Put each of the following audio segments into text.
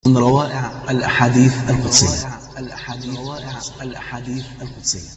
من روائع الأحاديث القدسية الأحاديث روائع الأحاديث القدسية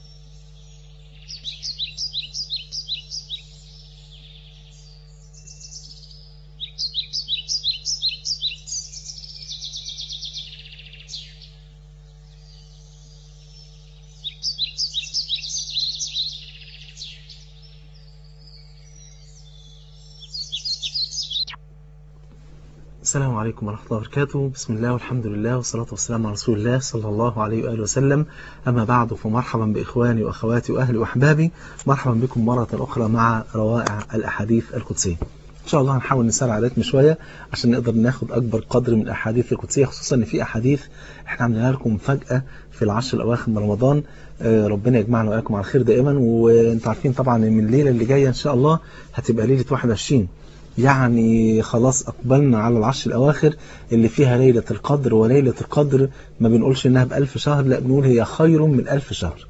السلام عليكم ورحمة الله وبركاته بسم الله والحمد لله والصلاة والسلام على رسول الله صلى الله عليه وآله وسلم أما بعد فمرحبا بإخواني وأخواتي وأهلي وأحبابي مرحبا بكم مرة أخرى مع روائع الأحاديث القدسية إن شاء الله هنحاول نسرع عليكم شوية عشان نقدر ناخد أكبر قدر من الأحاديث القدسية خصوصا إن في أحاديث إحنا عملناها لكم فجأة في العشر الأواخر من رمضان آه، ربنا يجمعنا وإياكم على خير دائما وأنتم عارفين طبعا إن من الليلة اللي جاية إن شاء الله هتبقى ليلة 21 يعني خلاص أقبلنا على العشر الأواخر اللي فيها ليلة القدر وليلة القدر ما بنقولش إنها بألف شهر لا بنقول هي خير من ألف شهر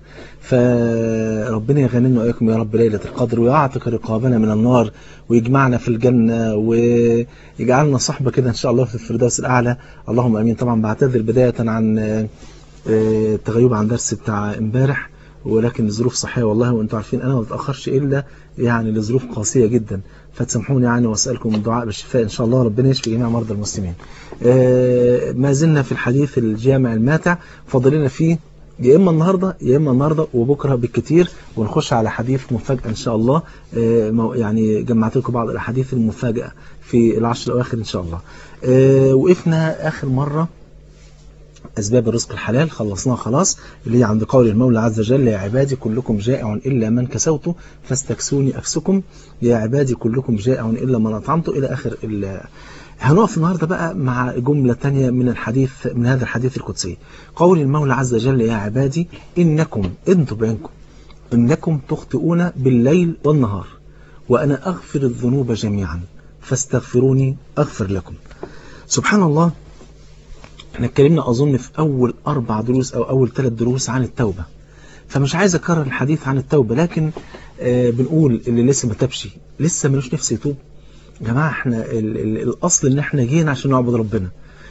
فربنا يغنمنا وإياكم يا رب ليلة القدر ويعتق رقابنا من النار ويجمعنا في الجنة ويجعلنا صحبة كده إن شاء الله في الفردوس الأعلى اللهم أمين طبعا بعتذر بداية عن آه، آه، التغيب عن درس بتاع امبارح ولكن لظروف صحية والله وانتم عارفين أنا ما بتأخرش إلا يعني لظروف قاسية جدا فتسامحوني يعني وأسألكم الدعاء بالشفاء إن شاء الله ربنا يشفي جميع مرضى المسلمين آه، ما زلنا في الحديث الجامع الماتع فاضلنا فيه يا إما النهاردة يا إما النهاردة وبكرة بالكتير ونخش على حديث مفاجأة إن شاء الله آه، مو- يعني جمعت لكم بعض الأحاديث المفاجأة في العشر الأواخر إن شاء الله آه، وقفنا آخر مرة أسباب الرزق الحلال خلصناها خلاص اللي هي عند قول المولى عز وجل يا عبادي كلكم جائع إلا من كسوت فاستكسوني أكسكم يا عبادي كلكم جائع إلا من أطعمت إلى آخر ال- هنقف النهاردة بقى مع جملة تانية من الحديث من هذا الحديث القدسي قول المولى عز وجل يا عبادي إنكم انتم بعينكم إنكم تخطئون بالليل والنهار وأنا أغفر الذنوب جميعا فاستغفروني أغفر لكم سبحان الله احنا اتكلمنا اظن في اول اربع دروس او اول ثلاث دروس عن التوبة فمش عايز اكرر الحديث عن التوبة لكن آه بنقول اللي لسه ما تابش لسه ملوش نفس يتوب يا جماعة احنا ال ال الاصل ان احنا جينا عشان نعبد ربنا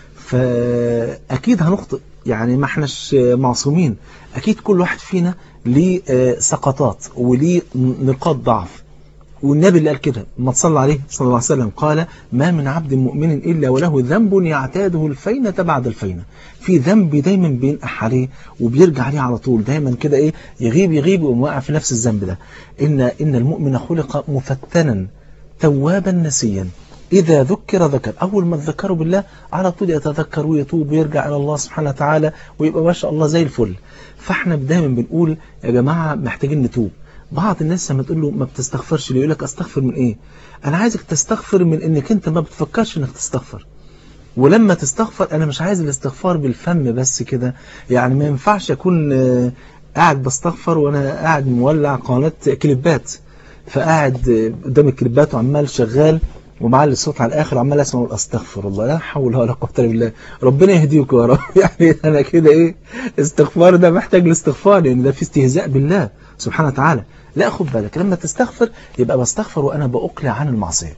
فاكيد هنخطئ يعني ما احناش معصومين اكيد كل واحد فينا ليه آه، سقطات وليه نقاط ضعف والنبي اللي قال كده ما تصلى عليه صلى الله عليه وسلم قال ما من عبد مؤمن إلا وله ذنب يعتاده الفينة بعد الفينة في ذنب دايما بينقح عليه وبيرجع عليه على طول دايما كده ايه يغيب يغيب ويقوم واقع في نفس الذنب ده إن إن المؤمن خلق مفتنا توابا نسيا إذا ذكر ذكر أول ما تذكروا بالله على طول يتذكر ويتوب ويرجع إلى الله سبحانه وتعالى ويبقى ما شاء الله زي الفل فاحنا دايما بنقول يا جماعة محتاجين نتوب بعض الناس لما تقول له ما بتستغفرش ليه يقول لك استغفر من ايه انا عايزك تستغفر من انك انت ما بتفكرش انك تستغفر ولما تستغفر انا مش عايز الاستغفار بالفم بس كده يعني ما ينفعش اكون آه، قاعد بستغفر وانا قاعد مولع قناة كليبات فقاعد آه، قدام الكليبات وعمال شغال ومعلي الصوت على الاخر وعمال اسمع اقول استغفر الله لا حول ولا قوه الا بالله ربنا يهديك يا رب يعني انا كده ايه استغفار ده محتاج الاستغفار لان ده في استهزاء بالله سبحانه وتعالى لا خد بالك لما تستغفر يبقى بستغفر وانا باقلع عن المعصيه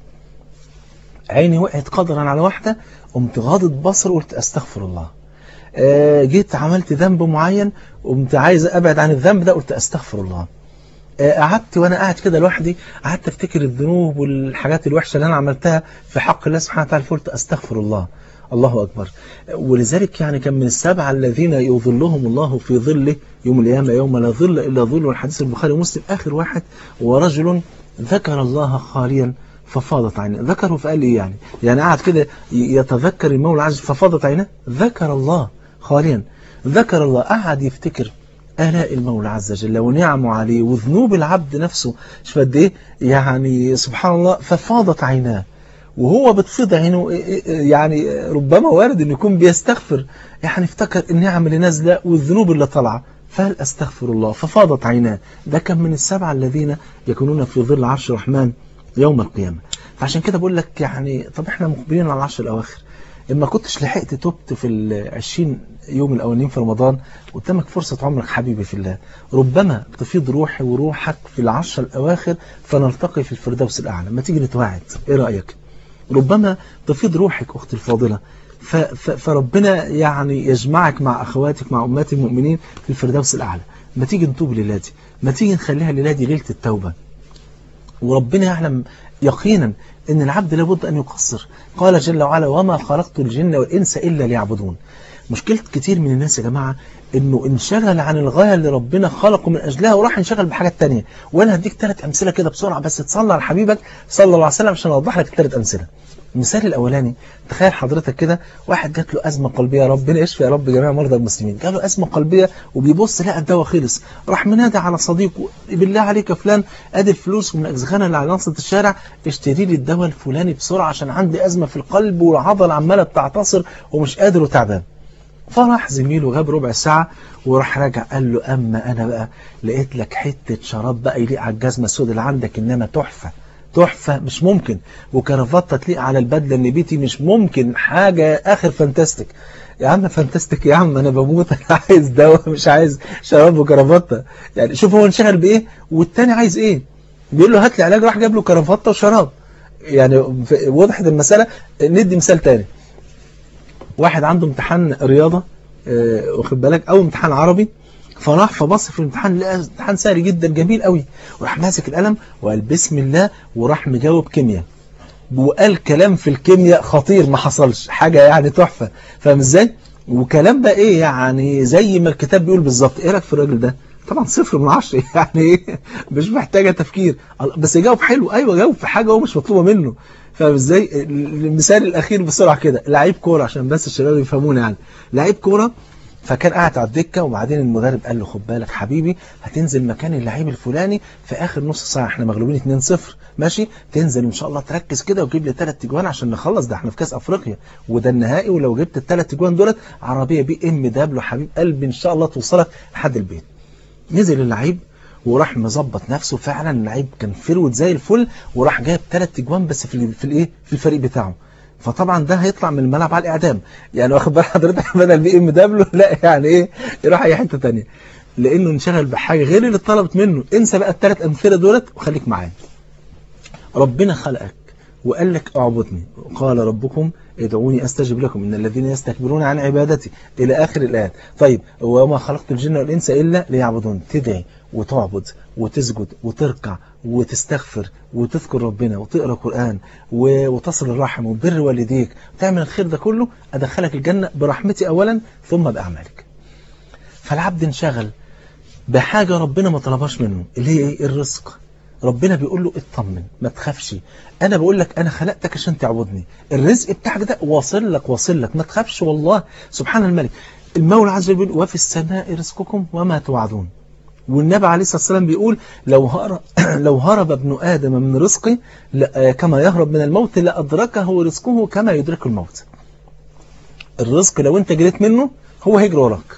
عيني وقعت قدرا على واحده قمت غاضت بصر وقلت استغفر الله آه، جيت عملت ذنب معين قمت عايز ابعد عن الذنب ده قلت استغفر الله آه، قعدت وانا قاعد كده لوحدي قعدت افتكر الذنوب والحاجات الوحشه اللي انا عملتها في حق الله سبحانه وتعالى فقلت استغفر الله الله اكبر ولذلك يعني كان من السبعه الذين يظلهم الله في ظله يوم القيامه يوم لا ظل الا ظل والحديث البخاري ومسلم اخر واحد ورجل ذكر الله خاليا ففاضت عينه ذكره فقال ايه يعني يعني قعد كده ي- يتذكر المولى عز وجل ففاضت عينه ذكر الله خاليا ذكر الله قعد يفتكر آلاء المولى عز وجل ونعمه عليه وذنوب العبد نفسه شوف قد ايه يعني سبحان الله ففاضت عيناه وهو بتفيض عينه يعني ربما وارد انه يكون بيستغفر يعني افتكر النعم اللي نازله والذنوب اللي طالعه فهل استغفر الله ففاضت عيناه ده كان من السبعه الذين يكونون في ظل عرش الرحمن يوم القيامه فعشان كده بقول لك يعني طب احنا مقبلين على العشر الاواخر اما كنتش لحقت تبت في العشرين يوم الاولين في رمضان قدامك فرصة عمرك حبيبي في الله ربما تفيض روحي وروحك في العشر الاواخر فنلتقي في الفردوس الاعلى ما تيجي نتواعد ايه رأيك ربما تفيض روحك اختي الفاضلة ف ف فربنا يعني يجمعك مع أخواتك مع أمهات المؤمنين في الفردوس الأعلى ما تيجي نتوب الليلة دي ما تيجي نخليها الليلة دي ليلة التوبة وربنا يعلم يقينا ان العبد لابد ان يقصر قال جل وعلا وما خلقت الجن والانس الا ليعبدون مشكلة كتير من الناس يا جماعة انه انشغل عن الغاية اللي ربنا خلقه من اجلها وراح انشغل بحاجات تانية وانا هديك ثلاث امثلة كده بسرعة بس تصلى على حبيبك صلى الله عليه وسلم عشان اوضح لك الثلاث امثلة المثال الاولاني تخيل حضرتك كده واحد جات له ازمه قلبيه ربنا يشفي يا رب جميع مرضى المسلمين جاله ازمه قلبيه وبيبص لقى الدواء خلص راح منادى على صديقه بالله عليك يا فلان ادي الفلوس من الاجزخانه اللي على ناصيه الشارع اشتري لي الدواء الفلاني بسرعه عشان عندي ازمه في القلب والعضله عماله بتعتصر ومش قادر وتعبان فراح زميله غاب ربع ساعة وراح راجع قال له أما أنا بقى لقيت لك حتة شراب بقى يليق على الجزمة السوداء اللي عندك إنما تحفة تحفة مش ممكن وكرافتة تليق على البدلة النبيتي مش ممكن حاجة آخر فانتاستيك يا عم فانتاستيك يا عم أنا بموت أنا عايز دواء مش عايز شراب وكرافتة يعني شوف هو انشغل بإيه والتاني عايز إيه بيقول له هات لي علاج راح جاب له كرافتة وشراب يعني وضحت المسألة ندي مثال تاني واحد عنده امتحان رياضة اه واخد بالك أو امتحان عربي فراح فبص في الامتحان لقى امتحان سهل جدا جميل قوي وراح ماسك القلم وقال بسم الله وراح مجاوب كيمياء وقال كلام في الكيمياء خطير ما حصلش حاجة يعني تحفة فاهم ازاي وكلام بقى ايه يعني زي ما الكتاب بيقول بالظبط ايه رايك في الراجل ده طبعا صفر من عشرة يعني ايه مش محتاجة تفكير بس يجاوب حلو ايوه جاوب في حاجة هو مش مطلوبة منه فاهم ازاي المثال الاخير بسرعة كده لعيب كورة عشان بس الشباب يفهمونا يعني لعيب كورة فكان قاعد على الدكه وبعدين المدرب قال له خد بالك حبيبي هتنزل مكان اللعيب الفلاني في اخر نص ساعه احنا مغلوبين 2-0 ماشي تنزل ان شاء الله تركز كده وتجيب لي ثلاث اجوان عشان نخلص ده احنا في كاس افريقيا وده النهائي ولو جبت الثلاث اجوان دولت عربيه بي ام دبليو حبيب قلبي ان شاء الله توصلك لحد البيت نزل اللعيب وراح مظبط نفسه فعلا اللعيب كان فرود زي الفل وراح جايب ثلاث اجوان بس في في الايه في الفريق بتاعه فطبعا ده هيطلع من الملعب على الاعدام يعني واخد بال حضرتك بدل بي ام دبليو لا يعني ايه يروح اي حته ثانيه لانه انشغل بحاجه غير اللي طلبت منه انسى بقى الثلاث امثله دولت وخليك معايا ربنا خلقك وقال لك اعبدني قال ربكم ادعوني استجب لكم ان الذين يستكبرون عن عبادتي الى اخر الايات طيب وما خلقت الجن والانس الا ليعبدون تدعي وتعبد وتسجد وتركع وتستغفر وتذكر ربنا وتقرا قران وتصل الرحم وبر والديك وتعمل الخير ده كله ادخلك الجنه برحمتي اولا ثم باعمالك فالعبد انشغل بحاجه ربنا ما طلبهاش منه اللي هي ايه الرزق ربنا بيقول له اطمن ما تخافش انا بقول لك انا خلقتك عشان تعبدني الرزق بتاعك ده واصل لك واصل لك ما تخافش والله سبحان الملك المولى عز وجل بيقول وفي السماء رزقكم وما توعدون والنبي عليه الصلاة والسلام بيقول لو هرب, لو هرب ابن آدم من رزقي كما يهرب من الموت لأدركه رزقه كما يدرك الموت الرزق لو انت جريت منه هو هيجري وراك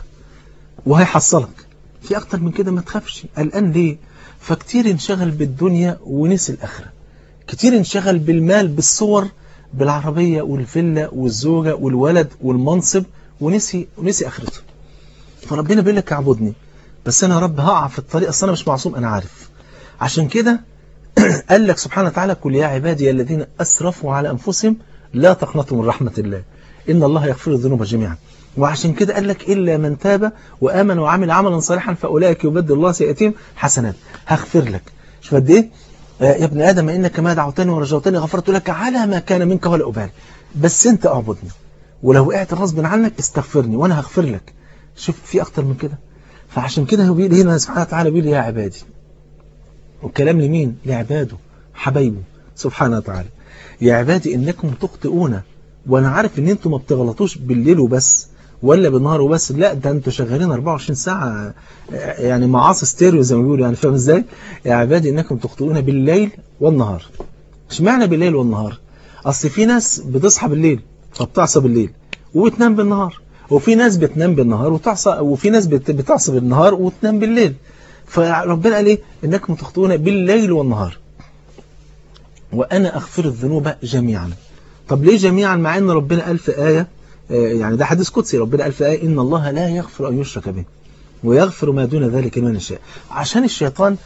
وهيحصلك في أكتر من كده ما تخافش قلقان ليه فكتير انشغل بالدنيا ونسي الآخرة كتير انشغل بالمال بالصور بالعربية والفيلا والزوجة والولد والمنصب ونسي ونسي آخرته فربنا بيقول لك اعبدني بس أنا يا رب هقع في الطريق أصل أنا مش معصوم أنا عارف عشان كده قال لك سبحانه وتعالى قل يا عبادي الذين أسرفوا على أنفسهم لا تقنطوا من رحمة الله إن الله يغفر الذنوب جميعا وعشان كده قال لك إلا من تاب وآمن وعمل عملا صالحا فأولئك يبدل الله سيئاتهم حسنات هغفر لك شوف قد إيه يا ابن آدم إنك ما دعوتني ورجوتني غفرت لك على ما كان منك ولا أبالي بس أنت أعبدني ولو وقعت غصب عنك استغفرني وأنا هغفر لك شوف في أكتر من كده فعشان كده هو بيقول هنا سبحانه وتعالى بيقول يا عبادي والكلام لمين لعباده حبايبه سبحانه وتعالى يا عبادي إنكم تخطئون وأنا عارف إن أنتم ما بتغلطوش بالليل وبس ولا بالنهار وبس لا ده انتوا شغالين 24 ساعة يعني معاصي ستيريو زي ما بيقولوا يعني فاهم ازاي يا عبادي انكم تخطئون بالليل والنهار اشمعنى بالليل والنهار اصل في ناس بتصحى بالليل فبتعصى بالليل وبتنام بالنهار وفي ناس بتنام بالنهار وتعصى وفي ناس بتعصى بالنهار وتنام بالليل فربنا قال ايه انكم تخطئون بالليل والنهار وانا اغفر الذنوب جميعا طب ليه جميعا مع ان ربنا قال في آية يعني ده حديث قدسي ربنا قال في آية إن الله لا يغفر أن يشرك به ويغفر ما دون ذلك لمن يشاء عشان الشيطان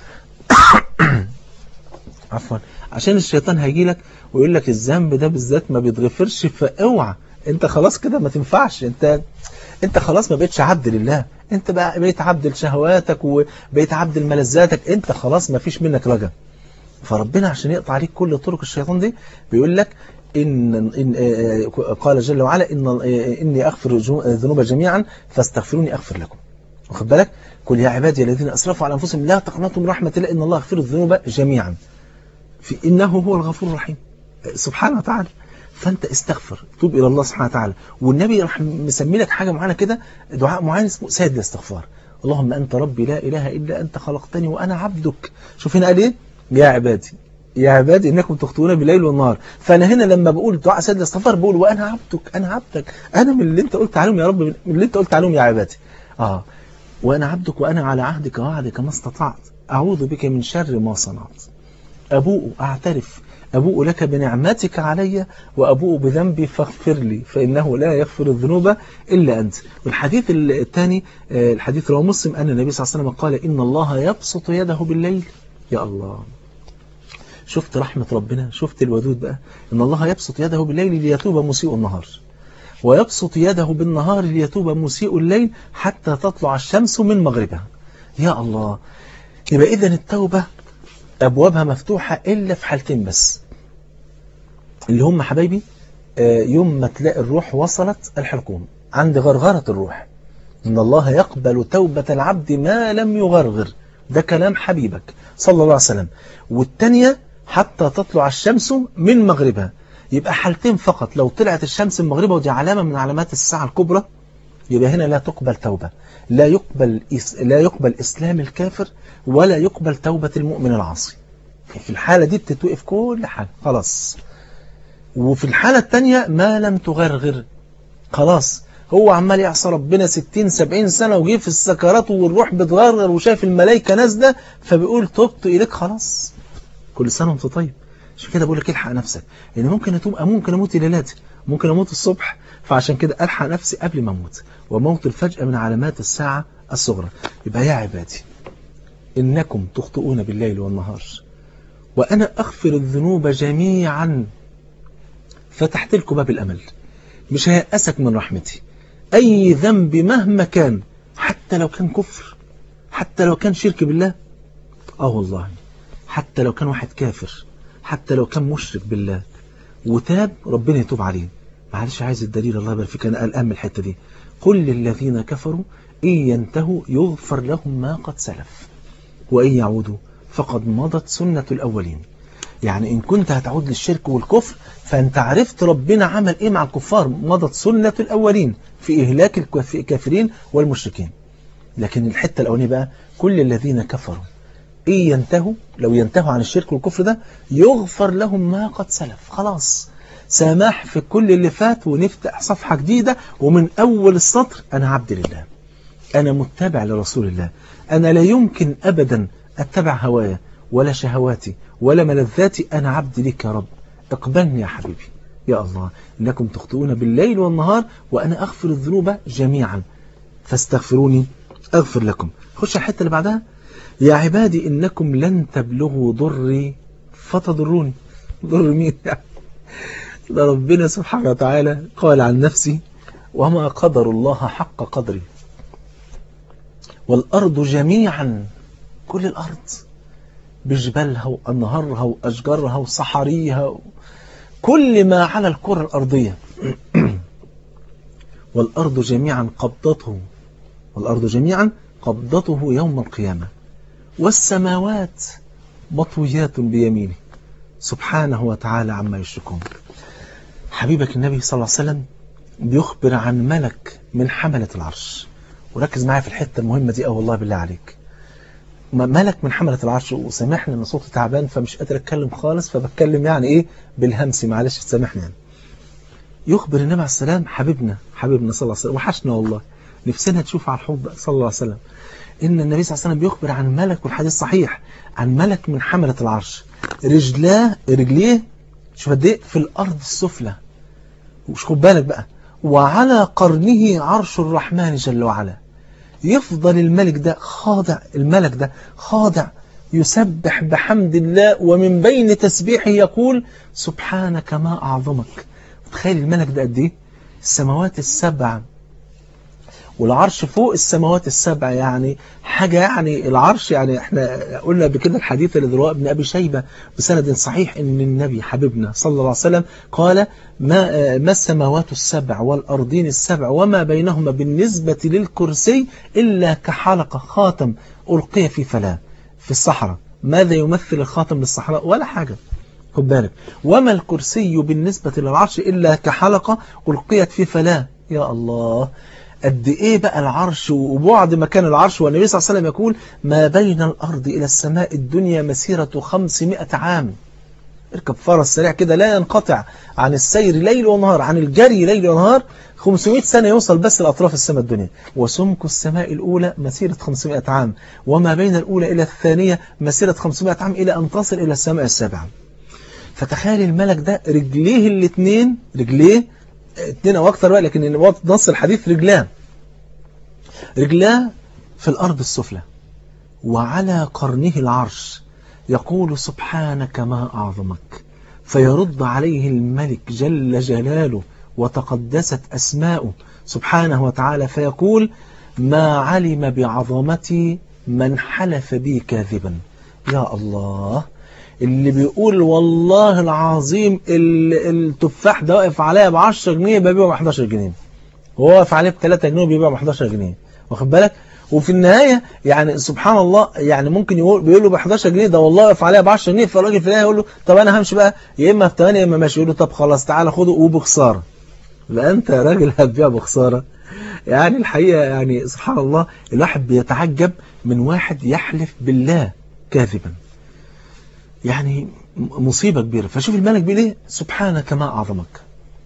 عفوا عشان الشيطان هيجي لك ويقول لك الذنب ده بالذات ما بيتغفرش فاوعى انت خلاص كده ما تنفعش انت انت خلاص ما بقتش عبد لله انت بقى بقيت عبد لشهواتك وبقيت عبد لملذاتك انت خلاص ما فيش منك رجا فربنا عشان يقطع عليك كل طرق الشيطان دي بيقول لك إن, إن آه، قال جل وعلا إن آه، إني أغفر الجو- الذنوب جميعا فاستغفروني أغفر لكم واخد بالك قل يا عبادي الذين أسرفوا على أنفسهم لا تقنطوا من رحمة الله إن الله يغفر الذنوب جميعا في إنه هو الغفور الرحيم سبحانه وتعالى فأنت استغفر توب إلى الله سبحانه وتعالى والنبي راح مسمي لك حاجة معينة كده دعاء معين اسمه سيد الاستغفار اللهم أنت ربي لا إله إلا أنت خلقتني وأنا عبدك شوف هنا قال إيه يا عبادي يا عبادي إنكم تخطئون بالليل والنهار فأنا هنا لما بقول دعاء سيد الاستغفار بقول وأنا عبدك أنا عبدك أنا من اللي أنت قلت عليهم يا رب من اللي أنت قلت عليهم يا عبادي آه وأنا عبدك وأنا على عهدك ووعدك ما استطعت أعوذ بك من شر ما صنعت أبوء أعترف أبوء لك بنعمتك علي وأبوء بذنبي فاغفر لي فإنه لا يغفر الذنوب إلا أنت والحديث الثاني آه، الحديث رواه مسلم أن النبي صلى الله عليه وسلم قال إن الله يبسط يده بالليل يا الله شفت رحمة ربنا شفت الودود بقى إن الله يبسط يده بالليل ليتوب مسيء النهار ويبسط يده بالنهار ليتوب مسيء الليل حتى تطلع الشمس من مغربها يا الله يبقى إذا التوبة أبوابها مفتوحة إلا في حالتين بس اللي هم حبايبي آه، يوم ما تلاقي الروح وصلت الحلقوم عند غرغرة الروح إن الله يقبل توبة العبد ما لم يغرغر ده كلام حبيبك صلى الله عليه وسلم والتانية حتى تطلع الشمس من مغربها يبقى حالتين فقط لو طلعت الشمس من مغربها ودي علامة من علامات الساعة الكبرى يبقى هنا لا تقبل توبة لا يقبل إس... لا يقبل إسلام الكافر ولا يقبل توبة المؤمن العاصي في الحالة دي بتتوقف كل حاجة خلاص وفي الحالة التانية ما لم تغرغر خلاص هو عمال يعصى ربنا 60 70 سنة وجه في السكرات والروح بتغرغر وشايف الملائكة نازلة فبيقول تبت إليك خلاص كل سنة وانت طيب عشان كده بقول لك الحق نفسك لان ممكن اتوب ممكن اموت ليلاتي ممكن اموت الصبح فعشان كده الحق نفسي قبل ما اموت وموت الفجأة من علامات الساعة الصغرى يبقى يا عبادي انكم تخطئون بالليل والنهار وانا اغفر الذنوب جميعا فتحت لكم باب الامل مش هيأسك من رحمتي اي ذنب مهما كان حتى لو كان كفر حتى لو كان شرك بالله اه والله حتى لو كان واحد كافر حتى لو كان مشرك بالله وتاب ربنا يتوب عليه معلش عايز الدليل الله يبارك فيك انا قلقان من الحته دي قل للذين كفروا ان ينتهوا يغفر لهم ما قد سلف وان يعودوا فقد مضت سنه الاولين يعني ان كنت هتعود للشرك والكفر فانت عرفت ربنا عمل ايه مع الكفار مضت سنه الاولين في اهلاك الكف- الكافرين والمشركين لكن الحته الاولانيه بقى كل الذين كفروا إن ينتهوا لو ينتهوا عن الشرك والكفر ده يغفر لهم ما قد سلف خلاص سماح في كل اللي فات ونفتح صفحة جديدة ومن أول السطر أنا عبد لله أنا متبع لرسول الله أنا لا يمكن أبدا أتبع هوايا ولا شهواتي ولا ملذاتي أنا عبد لك يا رب اقبلني يا حبيبي يا الله إنكم تخطئون بالليل والنهار وأنا أغفر الذنوب جميعا فاستغفروني أغفر لكم خش على الحتة اللي بعدها يا عبادي إنكم لن تبلغوا ضري فتضروني ضر مين ده ربنا سبحانه وتعالى قال عن نفسه وما قدر الله حق قدره والأرض جميعا كل الأرض بجبالها وأنهارها وأشجارها وصحاريها كل ما على الكرة الأرضية والأرض جميعا قبضته والأرض جميعا قبضته يوم القيامة والسماوات مطويات بيمينه سبحانه وتعالى عما يشركون حبيبك النبي صلى الله عليه وسلم بيخبر عن ملك من حملة العرش وركز معايا في الحتة المهمة دي أو والله بالله عليك ملك من حملة العرش وسامحني ان صوتي تعبان فمش قادر اتكلم خالص فبتكلم يعني ايه بالهمس معلش سامحني يعني يخبر النبي عليه السلام حبيبنا حبيبنا صلى الله عليه وسلم وحشنا والله نفسنا تشوف على الحوض صلى الله عليه وسلم ان النبي صلى الله عليه وسلم بيخبر عن ملك والحديث صحيح عن ملك من حملة العرش رجلاه رجليه شوف قد ايه في الارض السفلى وش خد بالك بقى وعلى قرنه عرش الرحمن جل وعلا يفضل الملك ده خاضع الملك ده خاضع يسبح بحمد الله ومن بين تسبيحه يقول سبحانك ما أعظمك تخيل الملك ده قد ايه السماوات السبع والعرش فوق السماوات السبع يعني حاجة يعني العرش يعني احنا قلنا بكده الحديث اللي رواء ابن أبي شيبة بسند صحيح ان النبي حبيبنا صلى الله عليه وسلم قال ما, ما السماوات السبع والأرضين السبع وما بينهما بالنسبة للكرسي إلا كحلقة خاتم ألقي في فلاة في الصحراء ماذا يمثل الخاتم للصحراء ولا حاجة خد بالك وما الكرسي بالنسبة للعرش إلا كحلقة ألقيت في فلاة يا الله قد ايه بقى العرش وبعد مكان العرش والنبي صلى الله عليه وسلم يقول ما بين الأرض إلى السماء الدنيا مسيرة 500 عام اركب فرس سريع كده لا ينقطع عن السير ليل ونهار عن الجري ليل ونهار 500 سنة يوصل بس لأطراف السماء الدنيا وسمك السماء الأولى مسيرة 500 عام وما بين الأولى إلى الثانية مسيرة 500 عام إلى أن تصل إلى السماء السابعة فتخيل الملك ده رجليه الاثنين رجليه اثنين او اكثر بقى لكن نص الحديث رجلاه رجلاه في الارض السفلى وعلى قرنه العرش يقول سبحانك ما اعظمك فيرد عليه الملك جل جلاله وتقدست اسماؤه سبحانه وتعالى فيقول ما علم بعظمتي من حلف بي كاذبا يا الله اللي بيقول والله العظيم التفاح ده واقف عليا ب 10 جنيه ببيعه ب 11 جنيه هو واقف عليه ب 3 جنيه وبيبيعه ب 11 جنيه واخد بالك وفي النهايه يعني سبحان الله يعني ممكن يقول بيقول له ب 11 جنيه ده والله واقف عليا ب 10 جنيه فالراجل في النهايه يقول له طب انا همشي بقى يا اما في 8 يا اما ماشي يقول له طب خلاص تعالى خده وبخساره لا انت يا راجل هتبيع بخساره يعني الحقيقه يعني سبحان الله الواحد بيتعجب من واحد يحلف بالله كاذبا يعني مصيبة كبيرة فشوف الملك بيقول ايه سبحانك ما أعظمك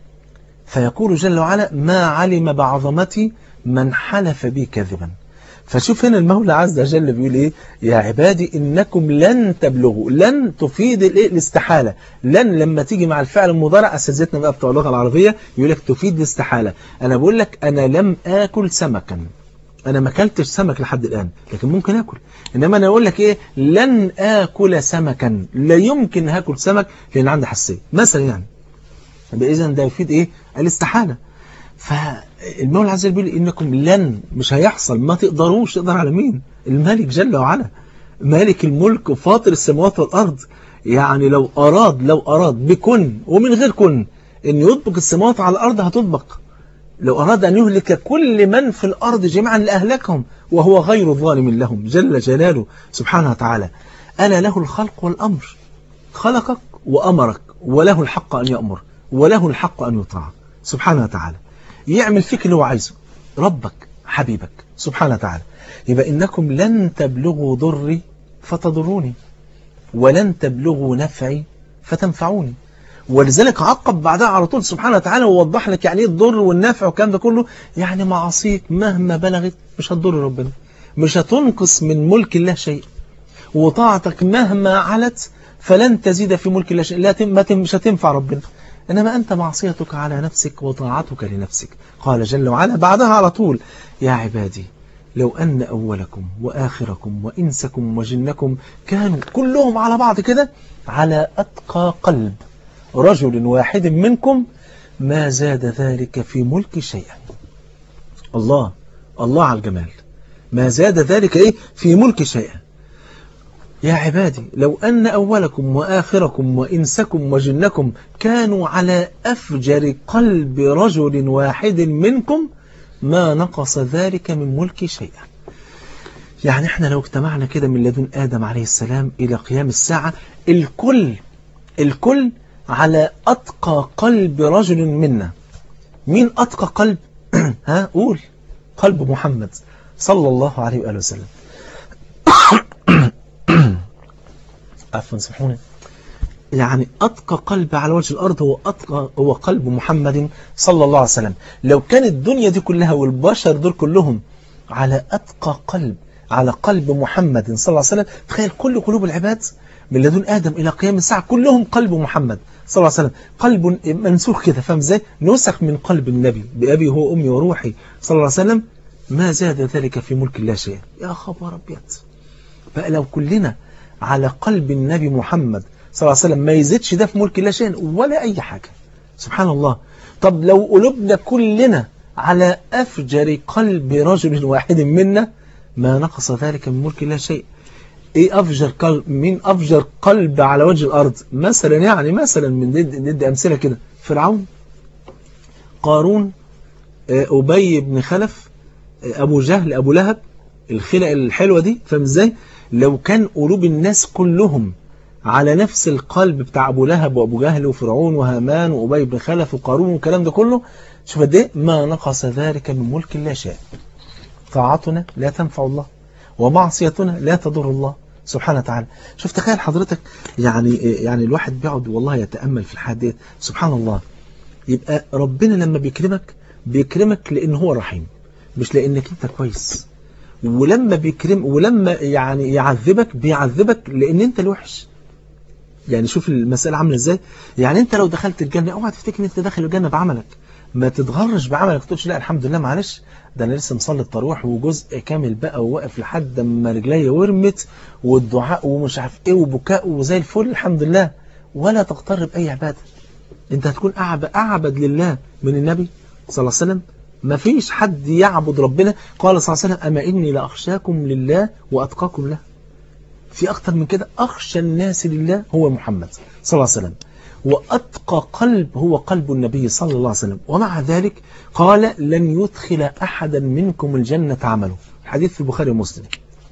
فيقول جل وعلا ما علم بعظمتي من حلف بي كذبا فشوف هنا المولى عز وجل بيقول ايه يا عبادي انكم لن تبلغوا لن تفيد الايه الاستحاله لن لما تيجي مع الفعل المضارع اساتذتنا بقى بتوع اللغه العربيه يقول لك تفيد الاستحاله انا بقول لك انا لم اكل سمكا انا ما اكلتش سمك لحد الان لكن ممكن اكل انما انا اقول لك ايه لن اكل سمكا لا يمكن هاكل سمك لان عندي حساسيه مثلا يعني اذا ده يفيد ايه الاستحاله فالمولى عز وجل بيقول انكم لن مش هيحصل ما تقدروش تقدر على مين الملك جل وعلا مالك الملك وفاطر السماوات والارض يعني لو اراد لو اراد بكن ومن غير كن ان يطبق السماوات على الارض هتطبق لو أراد أن يهلك كل من في الأرض جميعا لأهلكهم وهو غير ظالم لهم جل جلاله سبحانه وتعالى ألا له الخلق والأمر خلقك وأمرك وله الحق أن يأمر وله الحق أن يطاع سبحانه وتعالى يعمل فيك اللي هو عايزه ربك حبيبك سبحانه وتعالى يبقى إنكم لن تبلغوا ضري فتضروني ولن تبلغوا نفعي فتنفعوني ولذلك عقب بعدها على طول سبحانه وتعالى ووضح لك يعني ايه الضر والنفع والكلام ده كله يعني معاصيك مهما بلغت مش هتضر ربنا مش هتنقص من ملك الله شيء وطاعتك مهما علت فلن تزيد في ملك الله شيء لا تم مش هتنفع ربنا إنما أنت معصيتك على نفسك وطاعتك لنفسك قال جل وعلا بعدها على طول يا عبادي لو أن أولكم وآخركم وإنسكم وجنكم كانوا كلهم على بعض كده على أتقى قلب رجل واحد منكم ما زاد ذلك في ملك شيئا الله الله على الجمال ما زاد ذلك إيه في ملك شيئا يا عبادي لو أن أولكم وآخركم وإنسكم وجنكم كانوا على أفجر قلب رجل واحد منكم ما نقص ذلك من ملك شيئا يعني احنا لو اجتمعنا كده من لدن آدم عليه السلام إلى قيام الساعة الكل الكل على أتقى قلب رجل منا مين أتقى قلب ها قول قلب محمد صلى الله عليه وآله وسلم عفوا سامحوني يعني أتقى قلب على وجه الأرض هو أتقى هو قلب محمد صلى الله عليه وسلم لو كانت الدنيا دي كلها والبشر دول كلهم على أتقى قلب على قلب محمد صلى الله عليه وسلم تخيل كل قلوب العباد من لدن آدم إلى قيام الساعة كلهم قلب محمد صلى الله عليه وسلم قلب منسوخ كده فاهم ازاي نسخ من قلب النبي بأبي هو أمي وروحي صلى الله عليه وسلم ما زاد ذلك في ملك الله شيئا يا خبر أبيض بقى لو كلنا على قلب النبي محمد صلى الله عليه وسلم ما يزيدش ده في ملك الله شيئا ولا أي حاجة سبحان الله طب لو قلوبنا كلنا على أفجر قلب رجل واحد منا ما نقص ذلك من ملك الله شيء ايه افجر قلب مين افجر قلب على وجه الارض مثلا يعني مثلا من ضد ضد امثله كده فرعون قارون ابي بن خلف ابو جهل ابو لهب الخلق الحلوه دي فاهم ازاي لو كان قلوب الناس كلهم على نفس القلب بتاع ابو لهب وابو جهل وفرعون وهامان وابي بن خلف وقارون والكلام ده كله شوف قد ايه ما نقص ذلك من ملك الله شيء طاعتنا لا تنفع الله ومعصيتنا لا تضر الله سبحانه وتعالى شوف تخيل حضرتك يعني يعني الواحد بيقعد والله يتأمل في الحياة ديت سبحان الله يبقى ربنا لما بيكرمك بيكرمك لأن هو رحيم مش لأنك أنت كويس ولما بيكرم ولما يعني يعذبك بيعذبك لأن أنت الوحش يعني شوف المسألة عاملة ازاي يعني انت لو دخلت الجنة اوعى تفتكر ان انت داخل الجنة بعملك ما تتغرش بعملك ما تقولش لا الحمد لله معلش ده انا لسه مصلي التراويح وجزء كامل بقى وواقف لحد ما رجلي ورمت والدعاء ومش عارف ايه وبكاء وزي الفل الحمد لله ولا تقترب اي عباده انت هتكون اعبد اعبد لله من النبي صلى الله عليه وسلم ما فيش حد يعبد ربنا قال صلى الله عليه وسلم اما اني لاخشاكم لله واتقاكم له في اكتر من كده اخشى الناس لله هو محمد صلى الله عليه وسلم وأتقى قلب هو قلب النبي صلى الله عليه وسلم ومع ذلك قال لن يدخل أحدا منكم الجنة عمله حديث في البخاري ومسلم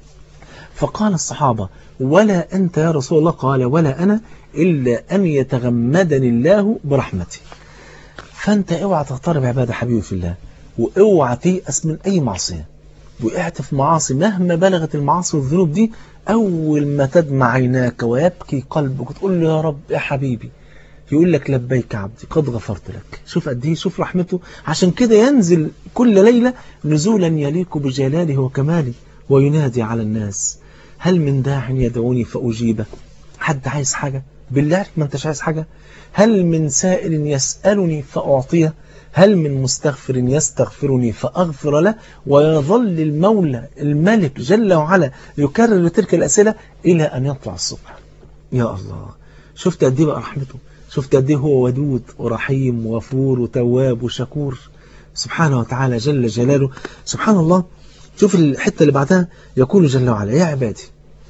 فقال الصحابة ولا أنت يا رسول الله قال ولا أنا إلا أن يتغمدني الله برحمته فأنت اوعى تغترب عبادة حبيبي في الله واوعى تيأس من أي معصية وقعت في معاصي مهما بلغت المعاصي والذنوب دي أول ما تدمع عيناك ويبكي قلبك وتقول له يا رب يا حبيبي يقول لك لبيك عبدي قد غفرت لك شوف قد ايه شوف رحمته عشان كده ينزل كل ليلة نزولا يليق بجلاله وكماله وينادي على الناس هل من داع يدعوني فأجيبه حد عايز حاجة بالله ما انتش عايز حاجة هل من سائل يسألني فأعطيه هل من مستغفر يستغفرني فأغفر له ويظل المولى الملك جل وعلا يكرر تلك الأسئلة إلى أن يطلع الصبح يا الله شفت قد ايه بقى رحمته شفت قد ايه هو ودود ورحيم وغفور وتواب وشكور سبحانه وتعالى جل جلاله سبحان الله شوف الحتة اللي بعدها يقول جل وعلا يا عبادي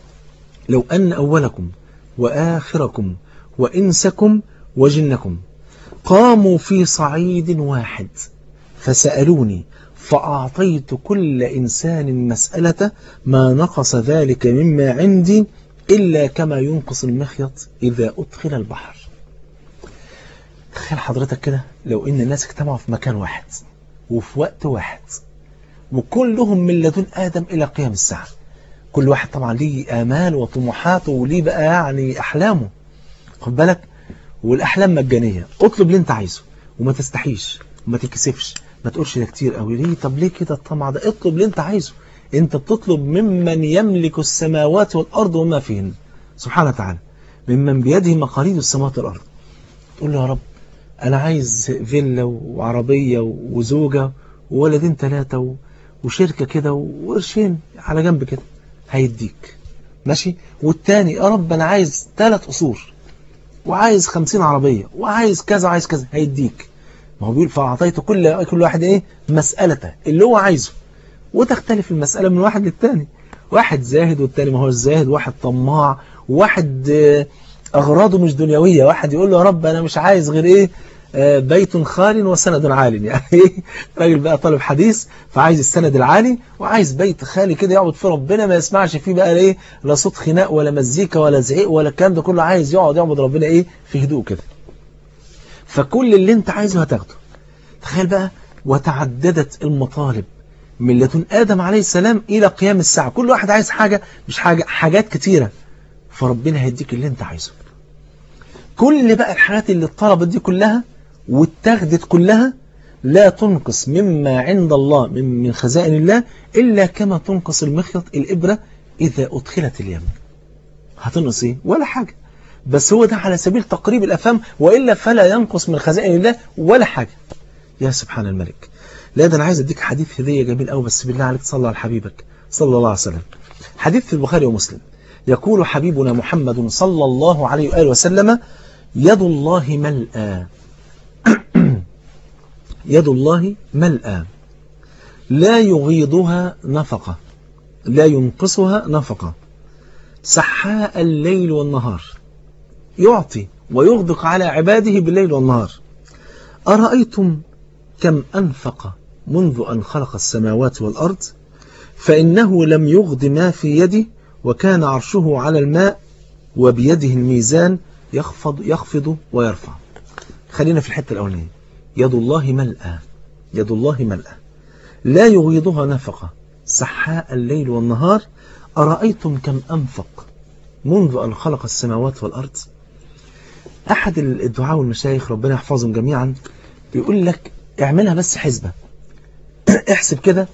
لو أن أولكم وآخركم وإنسكم وجنكم قاموا في صعيد واحد فسألوني فأعطيت كل إنسان مسألة ما نقص ذلك مما عندي إلا كما ينقص المخيط إذا أدخل البحر تخيل حضرتك كده لو إن الناس اجتمعوا في مكان واحد وفي وقت واحد وكلهم من لدن آدم إلى قيام الساعة كل واحد طبعا ليه آمال وطموحاته وليه بقى يعني أحلامه خد بالك والأحلام مجانية اطلب اللي انت عايزه وما تستحيش وما تكسفش ما تقولش ده كتير قوي ليه طب ليه كده الطمع ده اطلب اللي انت عايزه انت بتطلب ممن يملك السماوات والأرض وما فيهن سبحانه وتعالى ممن بيده مقاليد السماوات والأرض تقول له يا رب أنا عايز فيلا وعربية وزوجة وولدين ثلاثة وشركة كده وقرشين على جنب كده هيديك ماشي والتاني يا رب أنا عايز ثلاث قصور وعايز خمسين عربية وعايز كذا وعايز كذا هيديك ما هو بيقول فأعطيت كل كل واحد إيه مسألته اللي هو عايزه وتختلف المسألة من واحد للتاني واحد زاهد والتاني ما هو الزاهد واحد طماع واحد أغراضه مش دنيوية واحد يقول له يا رب أنا مش عايز غير إيه بيت خال وسند عال يعني راجل بقى طالب حديث فعايز السند العالي وعايز بيت خالي كده يقعد فيه ربنا ما يسمعش فيه بقى ايه لا صوت خناق ولا مزيكا ولا زعيق ولا الكلام ده كله عايز يقعد يعبد ربنا ايه في هدوء كده فكل اللي انت عايزه هتاخده تخيل بقى وتعددت المطالب من لدن آدم عليه السلام إلى قيام الساعة كل واحد عايز حاجة مش حاجة حاجات كتيرة فربنا هيديك اللي انت عايزه كل بقى الحاجات اللي اتطلبت دي كلها واتاخدت كلها لا تنقص مما عند الله من من خزائن الله إلا كما تنقص المخيط الإبرة إذا أدخلت اليم هتنقص إيه؟ ولا حاجة بس هو ده على سبيل تقريب الأفهام وإلا فلا ينقص من خزائن الله ولا حاجة يا سبحان الملك لا ده أنا عايز أديك حديث هدية جميل أوي بس بالله عليك صلى على حبيبك صلى الله عليه وسلم حديث في البخاري ومسلم يقول حبيبنا محمد صلى الله عليه وآله وسلم يد الله ملأى يد الله ملأى لا يغيضها نفقة لا ينقصها نفقة سحاء الليل والنهار يعطي ويغدق على عباده بالليل والنهار أرأيتم كم أنفق منذ أن خلق السماوات والأرض فإنه لم يغض ما في يده وكان عرشه على الماء وبيده الميزان يخفض, يخفض ويرفع خلينا في الحتة الأولانية يد الله ملأى يد الله ملأى لا يغيضها نفقة سحاء الليل والنهار أرأيتم كم أنفق منذ أن خلق السماوات والأرض أحد الدعاء والمشايخ ربنا يحفظهم جميعا بيقول لك اعملها بس حسبة احسب كده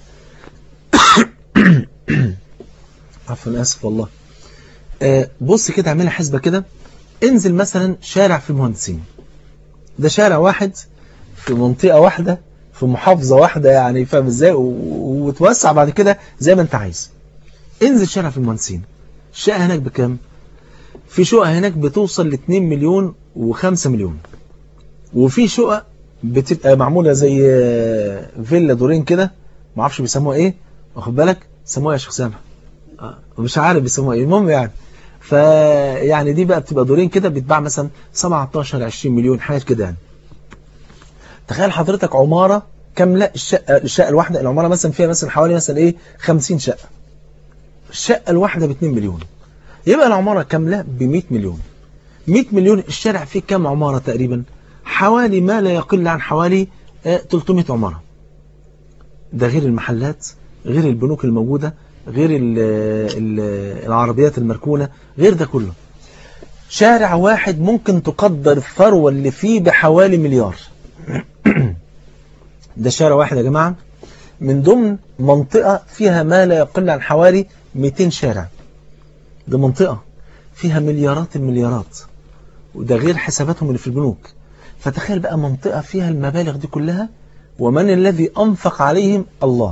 عفوا آسف والله آه بص كده اعملها حسبة كده انزل مثلا شارع في المهندسين ده شارع واحد في منطقة واحدة في محافظة واحدة يعني فاهم ازاي وتوسع بعد كده زي ما انت عايز انزل شارع في المهندسين الشقة هناك بكام في شقة هناك بتوصل ل 2 مليون و5 مليون وفي شقق بتبقى معمولة زي فيلا دورين كده ما اعرفش بيسموها ايه واخد بالك سموها يا شيخ سامح مش عارف بيسموها ايه المهم يعني فيعني دي بقى بتبقى دورين كده بتباع مثلا 17 20 مليون حاجات كده يعني تخيل حضرتك عمارة كاملة الشقة الشقة الواحدة العمارة مثلا فيها مثلا حوالي مثلا ايه 50 شقة الشقة الواحدة ب 2 مليون يبقى العمارة كاملة ب 100 مليون 100 مليون الشارع فيه كام عمارة تقريبا حوالي ما لا يقل عن حوالي 300 عمارة ده غير المحلات غير البنوك الموجودة غير ال ال العربيات المركونة غير ده كله شارع واحد ممكن تقدر الثروة اللي فيه بحوالي مليار ده شارع واحد يا جماعة من ضمن منطقة فيها ما لا يقل عن حوالي 200 شارع ده منطقة فيها مليارات المليارات وده غير حساباتهم اللي في البنوك فتخيل بقى منطقة فيها المبالغ دي كلها ومن الذي أنفق عليهم الله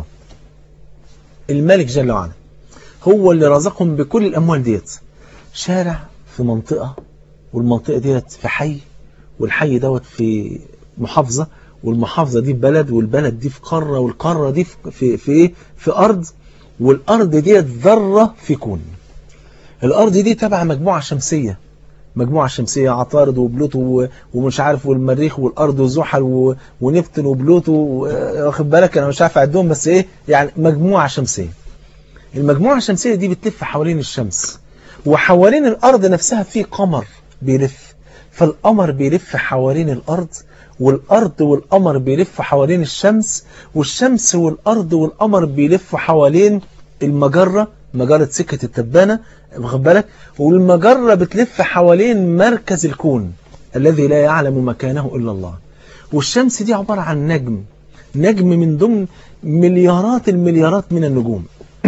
الملك جل وعلا هو اللي رزقهم بكل الأموال ديت شارع في منطقة والمنطقة ديت في حي والحي دوت في محافظة والمحافظة دي في بلد والبلد دي في قارة والقارة دي في, في, في إيه؟ في أرض والأرض ديت ذرة في كون الأرض دي تبع مجموعة شمسية مجموعة شمسية عطارد وبلوتو ومش عارف والمريخ والأرض وزحل ونبتون وبلوتو واخد بالك أنا مش عارف أعدهم بس إيه يعني مجموعة شمسية المجموعة الشمسية دي بتلف حوالين الشمس وحوالين الأرض نفسها في قمر بيلف فالقمر بيلف حوالين الأرض والأرض والقمر بيلف حوالين الشمس والشمس والأرض والقمر بيلف حوالين المجرة مجرة سكة التبانة واخد بالك والمجرة بتلف حوالين مركز الكون الذي لا يعلم مكانه إلا الله والشمس دي عبارة عن نجم نجم من ضمن مليارات المليارات من النجوم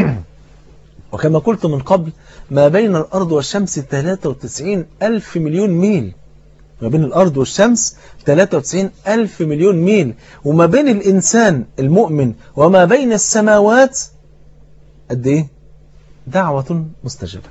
وكما قلت من قبل ما بين الأرض والشمس 93 ألف مليون ميل ما بين الأرض والشمس 93 ألف مليون ميل وما بين الإنسان المؤمن وما بين السماوات قد إيه دعوة مستجابة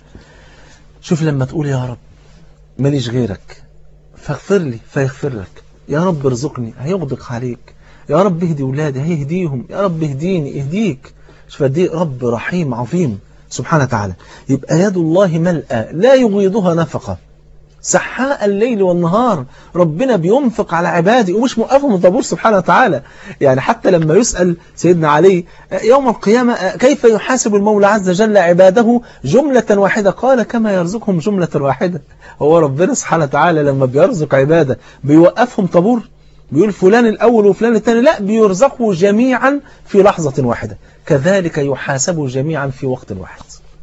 شوف لما تقول يا رب ماليش غيرك فاغفر لي فيغفر لك يا رب ارزقني هيغدق عليك يا رب اهدي ولادي هيهديهم يا رب اهديني اهديك شوف قد ايه رب رحيم عظيم سبحانه وتعالى يبقى يد الله ملأى لا يغيضها نفقة سحاء الليل والنهار ربنا بينفق على عباده ومش موقفهم الطابور سبحانه وتعالى يعني حتى لما يسأل سيدنا علي يوم القيامة كيف يحاسب المولى عز وجل عباده جملة واحدة قال كما يرزقهم جملة واحدة هو ربنا سبحانه وتعالى لما بيرزق عباده بيوقفهم طابور بيقول فلان الأول وفلان الثاني لا بيرزقوا جميعا في لحظة واحدة كذلك يحاسبوا جميعا في وقت واحد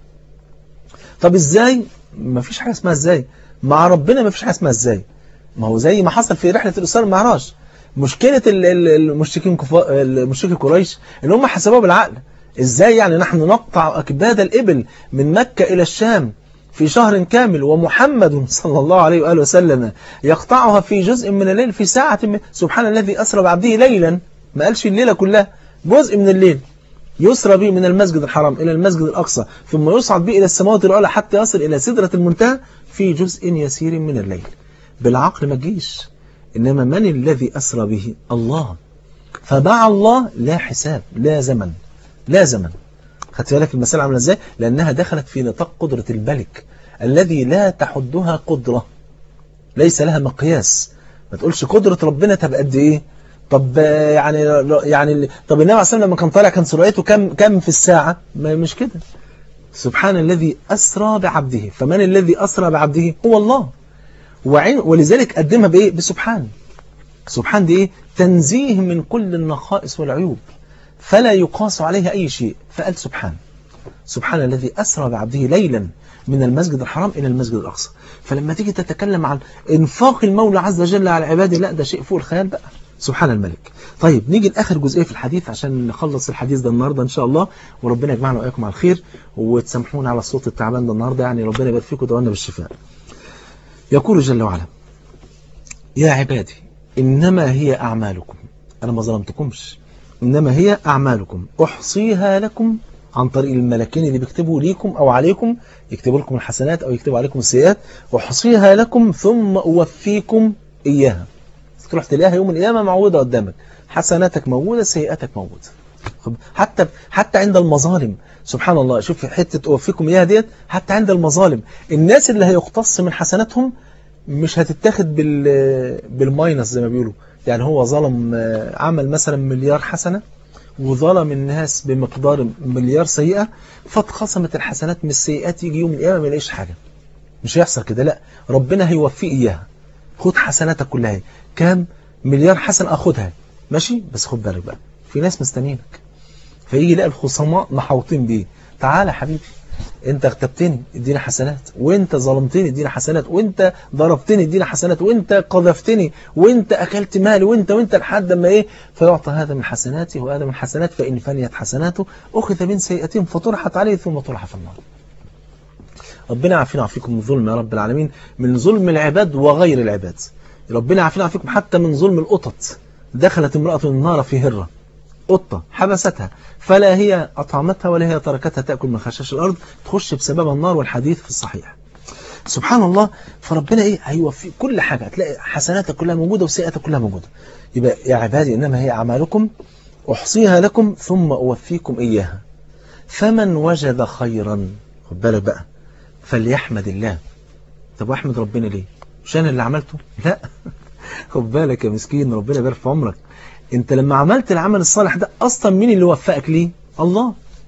طب ازاي ما فيش حاجة اسمها ازاي مع ربنا ما فيش حاجة اسمها ازاي ما هو زي ما حصل في رحلة الإسراء المعراج مشكلة المشركين المشركين قريش ان هم حسبوها بالعقل ازاي يعني نحن نقطع أكباد الإبل من مكة إلى الشام في شهر كامل ومحمد صلى الله عليه وآله وسلم يقطعها في جزء من الليل في ساعة من سبحان الذي أسرى بعبده ليلا ما قالش الليلة كلها جزء من الليل يسرى به من المسجد الحرام إلى المسجد الأقصى ثم يصعد به إلى السماوات العلى حتى يصل إلى سدرة المنتهى في جزء يسير من الليل بالعقل ما تجيش إنما من الذي أسرى به الله فمع الله لا حساب لا زمن لا زمن خدت بالك المسألة عاملة ازاي لأنها دخلت في نطاق قدرة الملك الذي لا تحدها قدرة ليس لها مقياس ما تقولش قدرة ربنا تبقى قد ايه طب يعني يعني طب النبي عليه الصلاه لما كان طالع كان سرعته كم كم في الساعة ما مش كده سبحان الذي أسرى بعبده فمن الذي أسرى بعبده هو الله وعين ولذلك قدمها بإيه بسبحان سبحان دي إيه تنزيه من كل النقائص والعيوب فلا يقاس عليها أي شيء فقال سبحان سبحان الذي أسرى بعبده ليلا من المسجد الحرام إلى المسجد الأقصى فلما تيجي تتكلم عن انفاق المولى عز وجل على عباده لا ده شيء فوق الخيال بقى سبحان الملك طيب نيجي لآخر جزئية في الحديث عشان نخلص الحديث ده النهاردة إن شاء الله وربنا يجمعنا وإياكم على الخير وتسامحونا على الصوت التعبان ده النهاردة يعني ربنا يبارك فيكم ودعونا بالشفاء يقول جل وعلا يا عبادي إنما هي أعمالكم أنا ما ظلمتكمش إنما هي أعمالكم أحصيها لكم عن طريق الملكين اللي بيكتبوا ليكم أو عليكم يكتبوا لكم الحسنات أو يكتبوا عليكم السيئات أحصيها لكم ثم أوفيكم إياها تروح تلاقيها يوم القيامة معودة قدامك حسناتك موجودة سيئاتك موجودة حتى حتى عند المظالم سبحان الله شوف حتة أوفيكم إياها ديت حتى عند المظالم الناس اللي هيقتص من حسناتهم مش هتتاخد بال بالماينس زي ما بيقولوا يعني هو ظلم عمل مثلا مليار حسنة وظلم الناس بمقدار مليار سيئة فاتخصمت الحسنات من السيئات يجي يوم القيامة ما يلاقيش حاجة مش هيحصل كده لا ربنا هيوفيه إياها خد حسناتك كلها كام مليار حسن أخدها ماشي بس خد بالك بقى في ناس مستنينك فيجي يلاقي الخصماء محاوطين بيه تعالى يا حبيبي انت اغتبتني ادينا حسنات وانت ظلمتني ادينا حسنات وانت ضربتني ادينا حسنات وانت قذفتني وانت اكلت مالي وانت وانت لحد ما ايه فيعطى هذا من حسناتي وهذا من حسنات فان فنيت حسناته اخذ من سيئتهم فطرحت عليه ثم طرح في النار ربنا يعافينا ويعافيكم من ظلم يا رب العالمين من ظلم العباد وغير العباد ربنا يعافينا ويعافيكم حتى من ظلم القطط دخلت امرأة النار في هرة قطة حبستها فلا هي أطعمتها ولا هي تركتها تأكل من خشاش الأرض تخش بسبب النار والحديث في الصحيح سبحان الله فربنا إيه هيوفي كل حاجة هتلاقي حسناتك كلها موجودة وسيئاتك كلها موجودة يبقى يا عبادي إنما هي أعمالكم أحصيها لكم ثم أوفيكم إياها فمن وجد خيرا خد بالك بقى فليحمد الله طب واحمد ربنا ليه مش أنا اللي عملته لا خد بالك يا مسكين ربنا يبارك في عمرك انت لما عملت العمل الصالح ده اصلا مين اللي وفقك ليه الله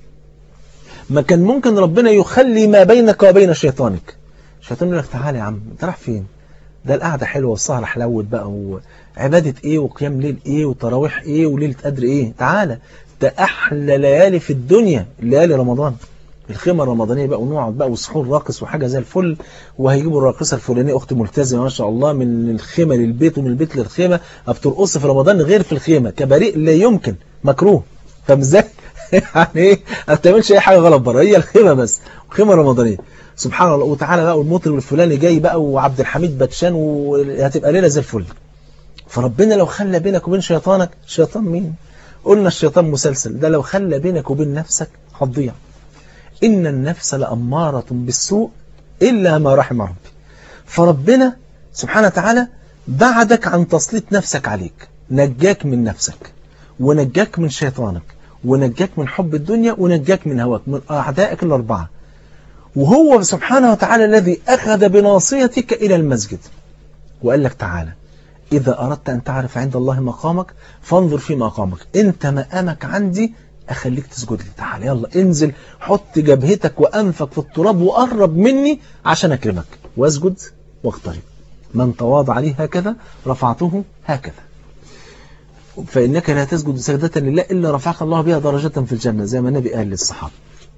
ما كان ممكن ربنا يخلي ما بينك وبين شيطانك الشيطان يقول لك تعالى يا عم انت رايح فين ده القعدة حلوة والسهرة حلوت بقى وعبادة ايه وقيام ليل ايه وتراويح ايه وليلة قدر ايه تعالى ده احلى ليالي في الدنيا ليالي رمضان الخيمة الرمضانية بقى ونقعد بقى وسحور راقص وحاجة زي الفل وهيجيبوا الراقصة الفلانية أخت ملتزمة ما شاء الله من الخيمة للبيت ومن البيت للخيمة بترقص في رمضان غير في الخيمة كبريء لا يمكن مكروه فاهم ازاي؟ يعني ايه ما بتعملش اي حاجة غلط بره هي الخيمة بس خيمة رمضانية سبحان الله وتعالى بقى والمطرب الفلاني جاي بقى وعبد الحميد باتشان وهتبقى ليلة زي الفل فربنا لو خلى بينك وبين شيطانك شيطان مين؟ قلنا الشيطان مسلسل ده لو خلى بينك وبين نفسك هتضيع إن النفس لأمارة بالسوء إلا ما رحم ربي فربنا سبحانه وتعالى بعدك عن تسليط نفسك عليك نجاك من نفسك ونجاك من شيطانك ونجاك من حب الدنيا ونجاك من هواك من أعدائك الأربعة وهو سبحانه وتعالى الذي أخذ بناصيتك إلى المسجد وقال لك تعالى إذا أردت أن تعرف عند الله مقامك فانظر في مقامك أنت مقامك عندي أخليك تسجد لي تعال يلا انزل حط جبهتك وأنفك في التراب وقرب مني عشان أكرمك واسجد واقترب من تواضع لي هكذا رفعته هكذا فإنك لا تسجد سجدة لله إلا رفعك الله بها درجة في الجنة زي ما النبي قال للصحابة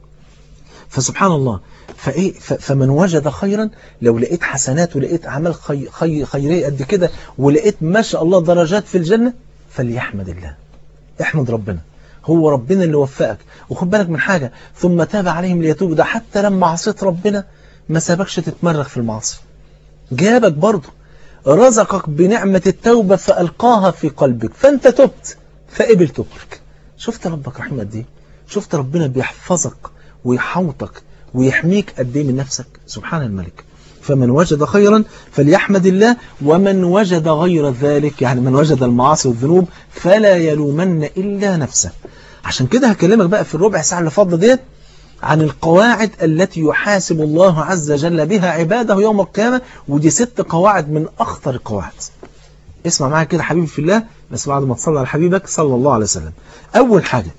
فسبحان الله فإيه فمن وجد خيرا لو لقيت حسنات ولقيت أعمال خي خي خيرية قد كده ولقيت ما شاء الله درجات في الجنة فليحمد الله احمد ربنا هو ربنا اللي وفقك وخد بالك من حاجة ثم تاب عليهم ليتوب ده حتى لما عصيت ربنا ما سابكش تتمرغ في المعصية جابك برضه رزقك بنعمة التوبة فألقاها في قلبك فأنت تبت فقبل توبتك شفت ربك رحمة دي شفت ربنا بيحفظك ويحوطك ويحميك قد ايه من نفسك سبحان الملك فمن وجد خيرا فليحمد الله ومن وجد غير ذلك يعني من وجد المعاصي والذنوب فلا يلومن إلا نفسه عشان كده هكلمك بقى في الربع ساعة اللي فاضله ديت عن القواعد التي يحاسب الله عز وجل بها عباده يوم القيامة ودي ست قواعد من أخطر القواعد اسمع معايا كده حبيبي في الله بس بعد ما تصلي على حبيبك صلى الله عليه وسلم أول حاجة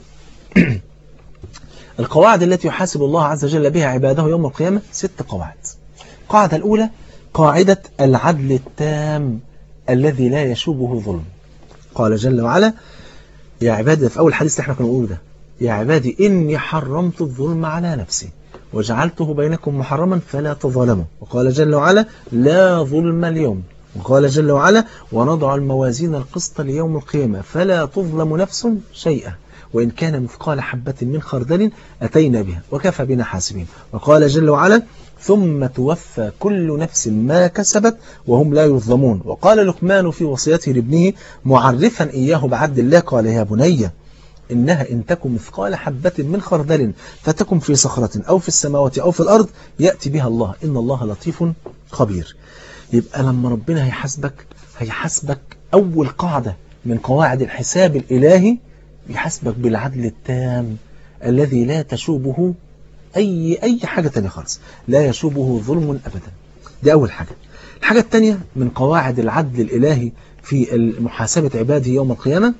القواعد التي يحاسب الله عز وجل بها عباده يوم القيامة ست قواعد القاعدة الأولى قاعدة العدل التام الذي لا يشوبه ظلم قال جل وعلا يا عبادي في أول حديث اللي احنا كنا نقوله ده يا عبادي إني حرمت الظلم على نفسي وجعلته بينكم محرما فلا تظلموا وقال جل وعلا لا ظلم اليوم وقال جل وعلا ونضع الموازين القسط ليوم القيامة فلا تظلم نفس شيئا وإن كان مثقال حبة من خردل أتينا بها وكفى بنا حاسبين وقال جل وعلا ثم توفى كل نفس ما كسبت وهم لا يظلمون وقال لقمان في وصيته لابنه معرفا إياه بعد الله قال يا بني إنها إن تكن مثقال حبة من خردل فتكن في صخرة أو في السماوات أو في الأرض يأتي بها الله إن الله لطيف خبير يبقى لما ربنا هيحاسبك هيحاسبك أول قاعدة من قواعد الحساب الإلهي يحاسبك بالعدل التام الذي لا تشوبه أي أي حاجة تانية خالص لا يشوبه ظلم أبدا دي أول حاجة الحاجة الثانية من قواعد العدل الإلهي في محاسبة عباده يوم القيامة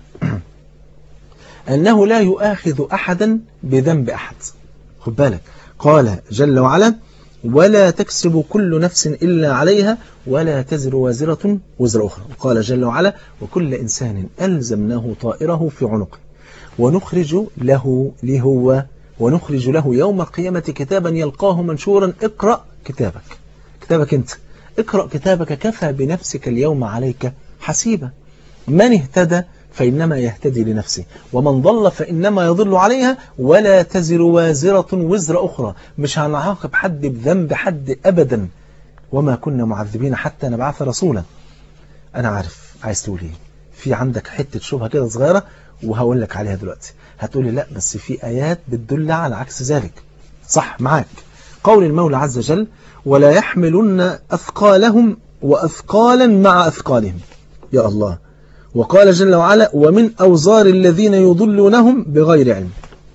أنه لا يؤاخذ أحدا بذنب أحد خد بالك قال جل وعلا ولا تكسب كل نفس إلا عليها ولا تزر وازرة وزر أخرى قال جل وعلا وكل إنسان ألزمناه طائره في عنقه ونخرج له لهو ونخرج له يوم القيامة كتابا يلقاه منشورا اقرأ كتابك كتابك انت اقرأ كتابك كفى بنفسك اليوم عليك حسيبا من اهتدى فإنما يهتدي لنفسه ومن ضل فإنما يضل عليها ولا تزر وازرة وزر أخرى مش هنعاقب حد بذنب حد أبدا وما كنا معذبين حتى نبعث رسولا أنا عارف عايز تقول ايه في عندك حتة شبهة كده صغيرة وهقول لك عليها دلوقتي هتقولي لا بس في آيات بتدل على عكس ذلك صح معاك قول المولى عز وجل ولا يحملن أثقالهم وأثقالا مع أثقالهم يا الله وقال جل وعلا ومن أوزار الذين يضلونهم بغير علم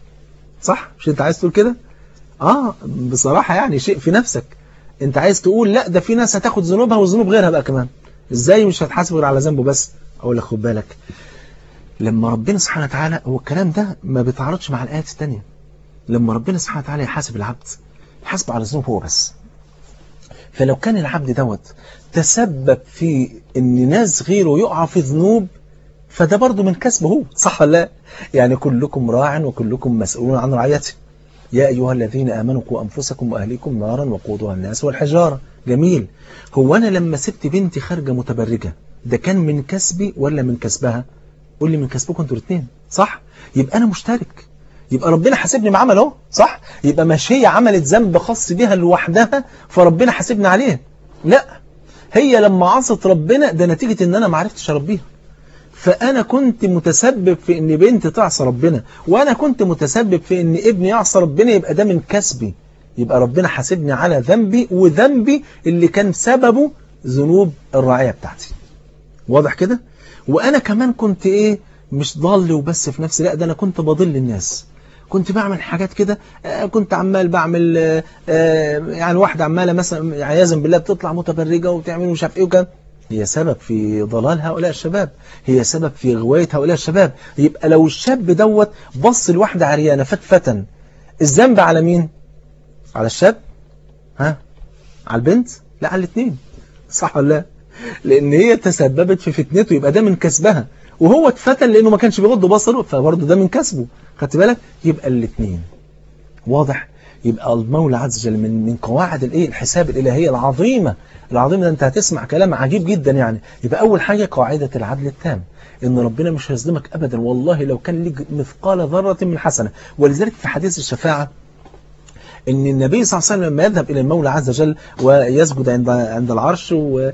صح مش انت عايز تقول كده اه بصراحة يعني شيء في نفسك انت عايز تقول لا ده في ناس هتاخد ذنوبها وذنوب غيرها بقى كمان ازاي مش هتحاسب غير على ذنبه بس اقول لك خد بالك لما ربنا سبحانه وتعالى هو الكلام ده ما بيتعارضش مع الآيات الثانيه لما ربنا سبحانه وتعالى يحاسب العبد يحاسب على ذنوب هو بس فلو كان العبد دوت تسبب في ان ناس غيره يقع في ذنوب فده برضه من كسبه هو صح ولا لا يعني كلكم راع وكلكم مسؤول عن رعيته يا أيها الذين آمنوا قوا أنفسكم وأهليكم نارا وقودها الناس والحجارة جميل هو أنا لما سبت بنتي خارجة متبرجة ده كان من كسبي ولا من كسبها قول لي من كسبكم انتوا الاثنين صح يبقى أنا مشترك يبقى ربنا حاسبني بعمل اهو صح يبقى مش هي عملت ذنب خاص بها لوحدها فربنا حاسبني عليه لا هي لما عصت ربنا ده نتيجة ان انا ما عرفتش اربيها فانا كنت متسبب في ان بنتي تعصى ربنا وانا كنت متسبب في ان ابني يعصى ربنا يبقى ده من كسبي يبقى ربنا حاسبني على ذنبي وذنبي اللي كان سببه ذنوب الرعاية بتاعتي واضح كده وانا كمان كنت ايه مش ضال وبس في نفسي لا ده انا كنت بضل الناس كنت بعمل حاجات كده كنت عمال بعمل يعني واحدة عمالة مثلا عياذا بالله بتطلع متبرجة وتعمل مش عارف ايه وكان هي سبب في ضلال هؤلاء الشباب هي سبب في غواية هؤلاء الشباب يبقى لو الشاب دوت بص لواحدة عريانة فتفتا الذنب على مين على الشاب ها على البنت لا على الاثنين صح ولا لا لان هي تسببت في فتنته يبقى ده من كسبها وهو اتفتن لانه ما كانش بيغض بصره فبرضه ده من كسبه خدت بالك يبقى الاثنين واضح يبقى المولى عز وجل من من قواعد الايه الحساب الالهيه العظيمه العظيمه ده انت هتسمع كلام عجيب جدا يعني يبقى اول حاجه قاعده العدل التام ان ربنا مش هيظلمك ابدا والله لو كان ليك مثقال ذره من حسنه ولذلك في حديث الشفاعه ان النبي صلى الله عليه وسلم لما يذهب الى المولى عز وجل ويسجد عند عند العرش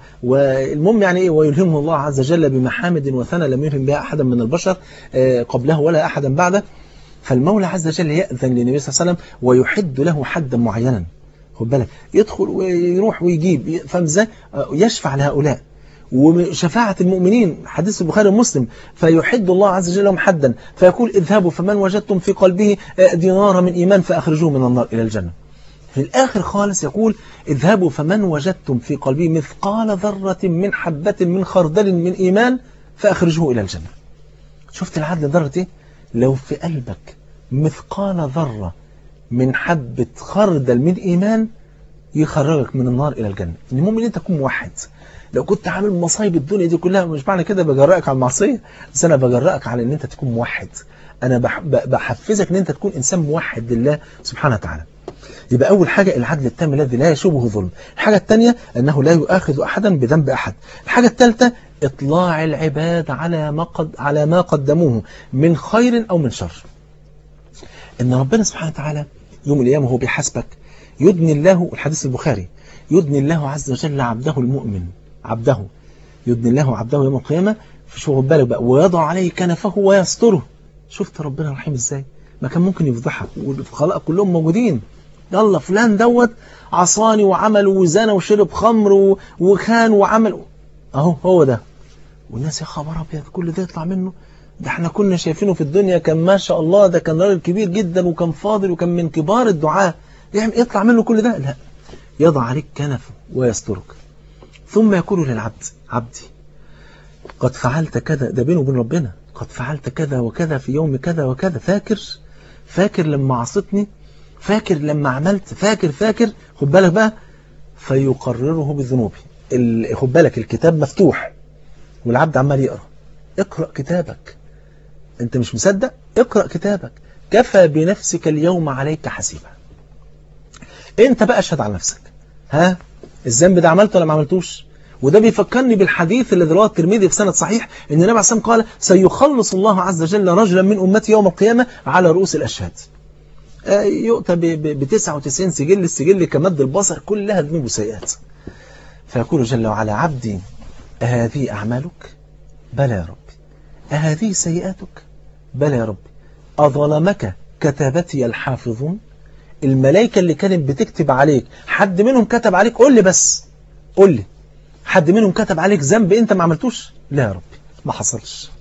والمهم يعني ايه ويلهمه الله عز وجل بمحامد وثنى لم يلهم بها احدا من البشر قبله ولا احدا بعده فالمولى عز وجل يأذن للنبي صلى الله عليه وسلم ويحد له حدا معينا خد بالك يدخل ويروح ويجيب فاهم ازاي يشفع لهؤلاء وشفاعة المؤمنين حديث البخاري ومسلم فيحد الله عز وجل لهم حدا فيقول اذهبوا فمن وجدتم في قلبه دينار من إيمان فأخرجوه من النار إلى الجنة في الآخر خالص يقول اذهبوا فمن وجدتم في قلبه مثقال ذرة من حبة من خردل من إيمان فأخرجوه إلى الجنة شفت العدل ذرة إيه؟ لو في قلبك مثقال ذرة من حبة خردل من إيمان يخرجك من النار إلى الجنة المهم ان انت تكون موحد لو كنت عامل مصايب الدنيا دي كلها مش معنى كده بجرأك على المعصية بس أنا بجرأك على ان انت تكون موحد أنا بحفزك ان انت تكون إنسان موحد لله سبحانه وتعالى يبقى أول حاجة العدل التام الذي لا يشوبه ظلم الحاجة الثانية أنه لا يؤاخذ أحدا بذنب أحد الحاجة الثالثة إطلاع العباد على ما, قد على ما قدموه من خير أو من شر إن ربنا سبحانه وتعالى يوم القيامة هو بيحاسبك يدني الله الحديث البخاري يدني الله عز وجل عبده المؤمن عبده يدني الله عبده يوم القيامة في شغل بالك بقى ويضع عليه كنفه ويستره شفت ربنا رحيم ازاي ما كان ممكن يفضحك والخلق كلهم موجودين يلا فلان دوت عصاني وعمل وزنى وشرب خمر وكان وعمل اهو هو ده والناس يا خبر ابيض كل ده يطلع منه ده احنا كنا شايفينه في الدنيا كان ما شاء الله ده كان راجل كبير جدا وكان فاضل وكان من كبار الدعاة يعني يطلع منه كل ده لا يضع عليك كنفه ويسترك ثم يقول للعبد عبدي قد فعلت كذا ده بينه وبين ربنا قد فعلت كذا وكذا في يوم كذا وكذا فاكر فاكر لما عصتني فاكر لما عملت فاكر فاكر خد بالك بقى فيقرره بذنوبه خد بالك الكتاب مفتوح والعبد عمال يقرأ اقرأ كتابك انت مش مصدق اقرأ كتابك كفى بنفسك اليوم عليك حسيبا انت بقى اشهد على نفسك ها الذنب ده عملته ولا ما عملتوش وده بيفكرني بالحديث اللي رواه الترمذي في سند صحيح ان النبي عليه الصلاه قال سيخلص الله عز وجل رجلا من امتي يوم القيامه على رؤوس الاشهاد يؤتى ب 99 سجل السجل كمد البصر كلها ذنوب وسيئات فيقول جل وعلا عبدي أهذه أعمالك بلى يا ربي أهذه سيئاتك بلى يا ربي أظلمك كتبتي الحافظون الملائكة اللي كانت بتكتب عليك حد منهم كتب عليك قول لي بس قول لي حد منهم كتب عليك ذنب انت ما عملتوش لا يا ربي ما حصلش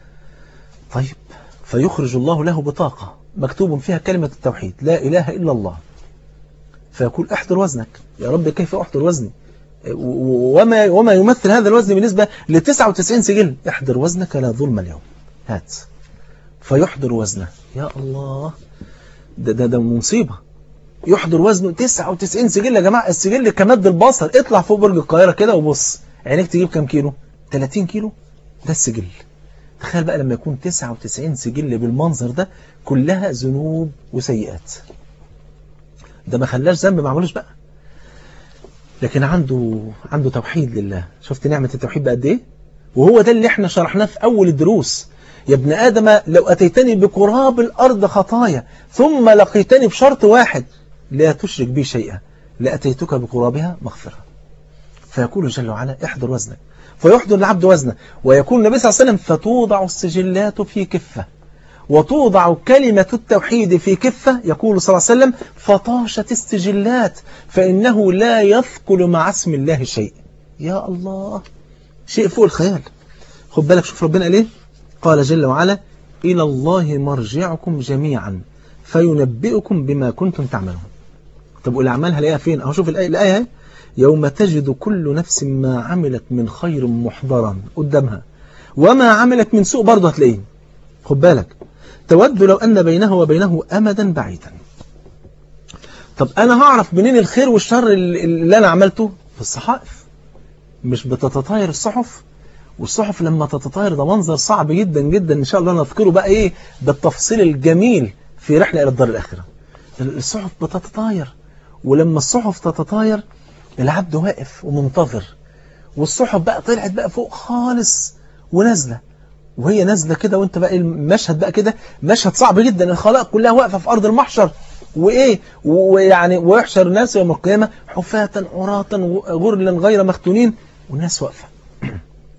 طيب فيخرج الله له بطاقة مكتوب فيها كلمة التوحيد لا إله إلا الله فيقول احضر وزنك يا رب كيف احضر وزني وما, وما يمثل هذا الوزن بالنسبة ل 99 سجل احضر وزنك لا ظلم اليوم هات فيحضر وزنه يا الله ده ده ده مصيبة يحضر وزنه 99 سجل يا جماعة السجل كمد البصر اطلع فوق برج القاهرة كده وبص عينيك تجيب كام كيلو 30 كيلو ده السجل تخيل بقى لما يكون 99 سجل بالمنظر ده كلها ذنوب وسيئات ده ما خلاش ذنب ما عملوش بقى لكن عنده عنده توحيد لله شفت نعمة التوحيد بقد ايه وهو ده اللي احنا شرحناه في اول الدروس يا ابن آدم لو أتيتني بقراب الأرض خطايا ثم لقيتني بشرط واحد لا تشرك بي شيئا لأتيتك بقرابها مغفرة فيقول جل وعلا احضر وزنك فيحضر العبد وزنه ويكون النبي صلى الله عليه وسلم فتوضع السجلات في كفة وتوضع كلمة التوحيد في كفة يقول صلى الله عليه وسلم فطاشت السجلات فإنه لا يثقل مع اسم الله شيء يا الله شيء فوق الخيال خد بالك شوف ربنا قال ايه قال جل وعلا إلى الله مرجعكم جميعا فينبئكم بما كنتم تعملون طب والأعمال هلاقيها فين أهو شوف الآية الآية اهي يوم تجد كل نفس ما عملت من خير محضرا قدامها وما عملت من سوء برضه هتلاقيه خد بالك تود لو أن بينه وبينه أمدا بعيدا طب أنا هعرف منين الخير والشر اللي أنا عملته في الصحائف مش بتتطاير الصحف والصحف لما تتطاير ده منظر صعب جدا جدا إن شاء الله نذكره بقى إيه بالتفصيل الجميل في رحلة إلى الدار الآخرة الصحف بتتطاير ولما الصحف تتطاير العبد واقف ومنتظر والصحف بقى طلعت بقى فوق خالص ونازله وهي نازله كده وانت بقى المشهد بقى كده مشهد صعب جدا الخلائق كلها واقفه في ارض المحشر وايه ويعني ويحشر الناس يوم القيامه حفاة عراة غرلا غير مختونين والناس واقفه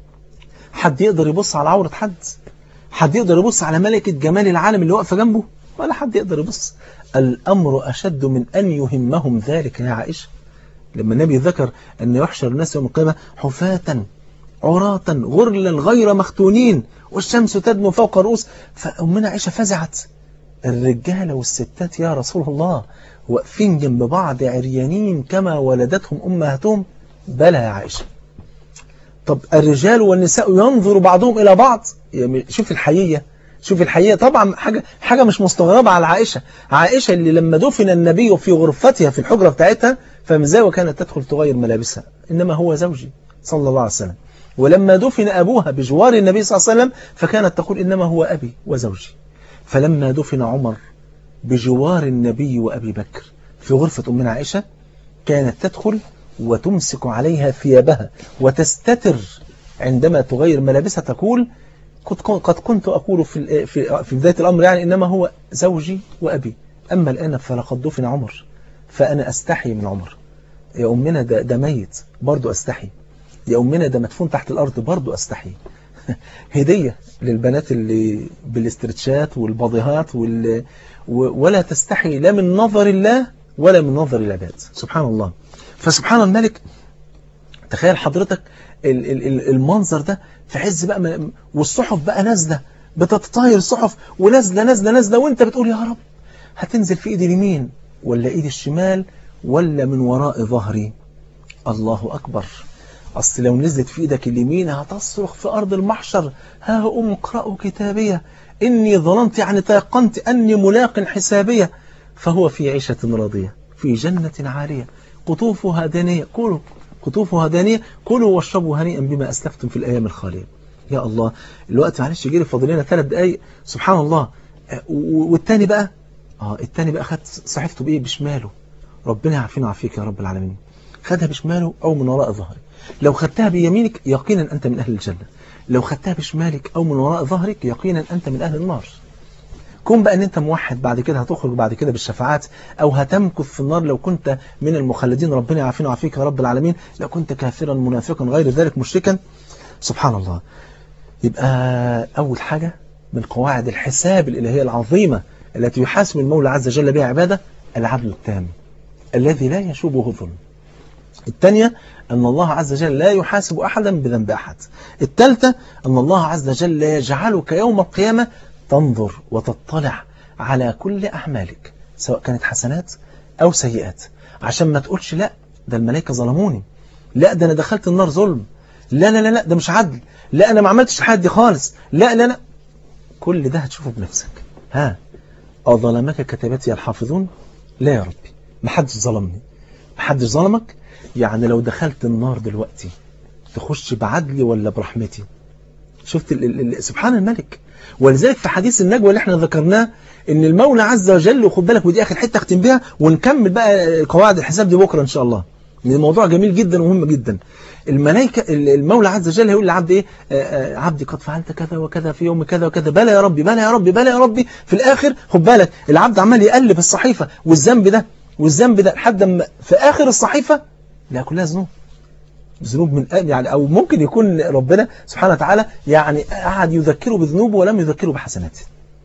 حد يقدر يبص على عوره حد حد يقدر يبص على ملكه جمال العالم اللي واقفه جنبه ولا حد يقدر يبص الأمر أشد من أن يهمهم ذلك يا عائشة لما النبي ذكر أن يحشر الناس يوم القيامة حفاة عراة غرلا غير مختونين والشمس تدنو فوق الرؤوس فأمنا عائشة فزعت الرجالة والستات يا رسول الله واقفين جنب بعض عريانين كما ولدتهم أمهاتهم بلى يا عائشة طب الرجال والنساء ينظر بعضهم إلى بعض يعني شوف الحقيقة شوف الحقيقة طبعا حاجة, حاجة مش مستغربة على عائشة عائشة اللي لما دفن النبي في غرفتها في الحجرة بتاعتها فمزاي وكانت تدخل تغير ملابسها إنما هو زوجي صلى الله عليه وسلم ولما دفن أبوها بجوار النبي صلى الله عليه وسلم فكانت تقول إنما هو أبي وزوجي فلما دفن عمر بجوار النبي وأبي بكر في غرفة أمنا عائشة كانت تدخل وتمسك عليها ثيابها وتستتر عندما تغير ملابسها تقول قد كنت أقول في في في بداية الأمر يعني إنما هو زوجي وأبي أما الآن فلقد دفن عمر فأنا أستحي من عمر يا أمنا ده, ده ميت برضو أستحي يا أمنا ده مدفون تحت الأرض برضو أستحي هدية للبنات اللي بالاسترتشات والبضيهات وال... ولا تستحي لا من نظر الله ولا من نظر العباد سبحان الله فسبحان الملك تخيل حضرتك المنظر ده في عز بقى والصحف بقى نازله بتتطاير الصحف ونازله نازله نازله وانت بتقول يا رب هتنزل في ايدي اليمين ولا ايدي الشمال ولا من وراء ظهري الله أكبر أصل لو نزلت في إيدك اليمين هتصرخ في أرض المحشر ها أم اقرأوا كتابية إني ظننت يعني تيقنت أني ملاق حسابية فهو في عيشة راضية في جنة عالية قطوفها دانية كلوا قطوفها دانية كلوا واشربوا هنيئا بما أسلفتم في الأيام الخالية يا الله الوقت معلش يجي لي فاضل لنا ثلاث دقايق سبحان الله والتاني بقى اه التاني بقى خد صحيفته بايه بشماله ربنا يعافينا ويعافيك يا رب العالمين خدها بشماله او من وراء ظهرك لو خدتها بيمينك يقينا انت من اهل الجنه لو خدتها بشمالك او من وراء ظهرك يقينا انت من اهل النار كون بقى ان انت موحد بعد كده هتخرج بعد كده بالشفاعات او هتمكث في النار لو كنت من المخلدين ربنا يعافينا ويعافيك يا رب العالمين لو كنت كافرا منافقا غير ذلك مشركا سبحان الله يبقى اول حاجه من قواعد الحساب الالهيه العظيمه التي يحاسب المولى عز وجل بها عباده العدل التام الذي لا يشوبه ظلم الثانية أن الله عز وجل لا يحاسب أحدا بذنب أحد الثالثة أن الله عز وجل يجعلك يوم القيامة تنظر وتطلع على كل أعمالك سواء كانت حسنات أو سيئات عشان ما تقولش لا ده الملائكة ظلموني لا ده أنا دخلت النار ظلم لا لا لا لا ده مش عدل لا أنا ما عملتش الحاجات دي خالص لا لا لا كل ده هتشوفه بنفسك ها أظلمك كتبتي الحافظون لا يا ربي ما حدش ظلمني ما حدش ظلمك يعني لو دخلت النار دلوقتي تخش بعدلي ولا برحمتي شفت ال ال ال سبحان الملك ولذلك في حديث النجوى اللي احنا ذكرناه ان المولى عز وجل وخد بالك ودي اخر حته اختم بيها ونكمل بقى قواعد الحساب دي بكره ان شاء الله الموضوع جميل جدا ومهم جدا الملائكه المولى عز وجل هيقول لعبد ايه آآ آآ عبدي قد فعلت كذا وكذا في يوم كذا وكذا بلى يا ربي بلى يا ربي بلى يا ربي في الاخر خد بالك العبد عمال يقلب الصحيفه والذنب ده والذنب ده لحد ما في اخر الصحيفه لا كلها ذنوب ذنوب من يعني او ممكن يكون ربنا سبحانه وتعالى يعني قعد يذكره بذنوبه ولم يذكره بحسناته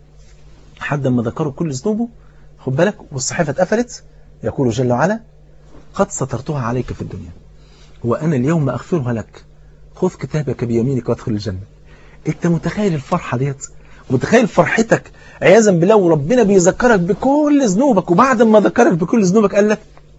لحد ما ذكره كل ذنوبه خد بالك والصحيفه اتقفلت يقول جل وعلا قد سترتها عليك في الدنيا وأنا اليوم أغفرها لك خذ كتابك بيمينك وادخل الجنة أنت متخيل الفرحة ديت متخيل فرحتك عياذا بالله وربنا بيذكرك بكل ذنوبك وبعد ما ذكرك بكل ذنوبك قال لك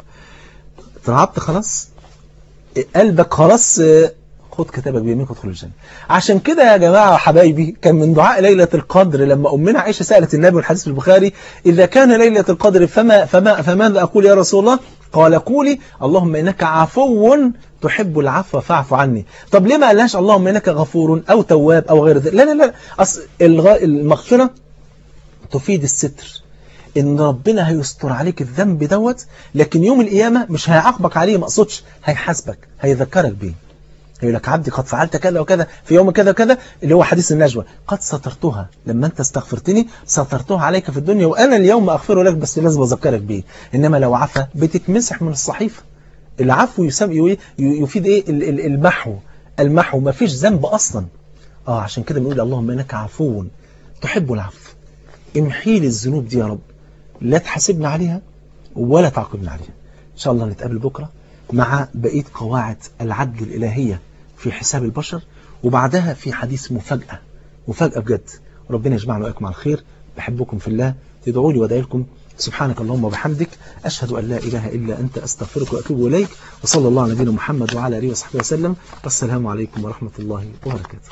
ترعبت خلاص قلبك خلاص خد كتابك بيمينك وادخل الجنة عشان كده يا جماعة حبايبي كان من دعاء ليلة القدر لما أمنا عائشة سألت النبي والحديث في البخاري إذا كان ليلة القدر فما فما فماذا أقول يا رسول الله قال قولي اللهم إنك عفو تحب العفو فاعف عني طب ليه ما قالهاش اللهم إنك غفور أو تواب أو غير ذلك لا لا لا أصل المغفرة تفيد الستر إن ربنا هيستر عليك الذنب دوت لكن يوم القيامة مش هيعاقبك عليه ما اقصدش هيحاسبك هيذكرك بيه يقول لك عبدي قد فعلت كذا وكذا في يوم كذا وكذا اللي هو حديث النجوى قد سترتها لما انت استغفرتني سترتها عليك في الدنيا وانا اليوم اغفر لك بس لازم اذكرك بيه انما لو عفا بتتمسح من الصحيفه العفو يسمى يفيد ايه المحو المحو ما فيش ذنب اصلا اه عشان كده بنقول اللهم انك عفو تحب العفو امحي لي الذنوب دي يا رب لا تحاسبنا عليها ولا تعاقبنا عليها إن شاء الله نتقابل بكرة مع بقية قواعد العدل الإلهية في حساب البشر وبعدها في حديث مفاجأة مفاجأة بجد ربنا يجمعنا وإياكم على الخير بحبكم في الله تدعوا لي وادعي لكم سبحانك اللهم وبحمدك أشهد أن لا إله إلا أنت أستغفرك وأتوب إليك وصلى الله على نبينا محمد وعلى آله وصحبه وسلم والسلام عليكم ورحمة الله وبركاته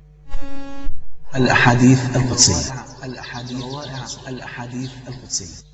الأحاديث القدسية الأحاديث الأحاديث القدسية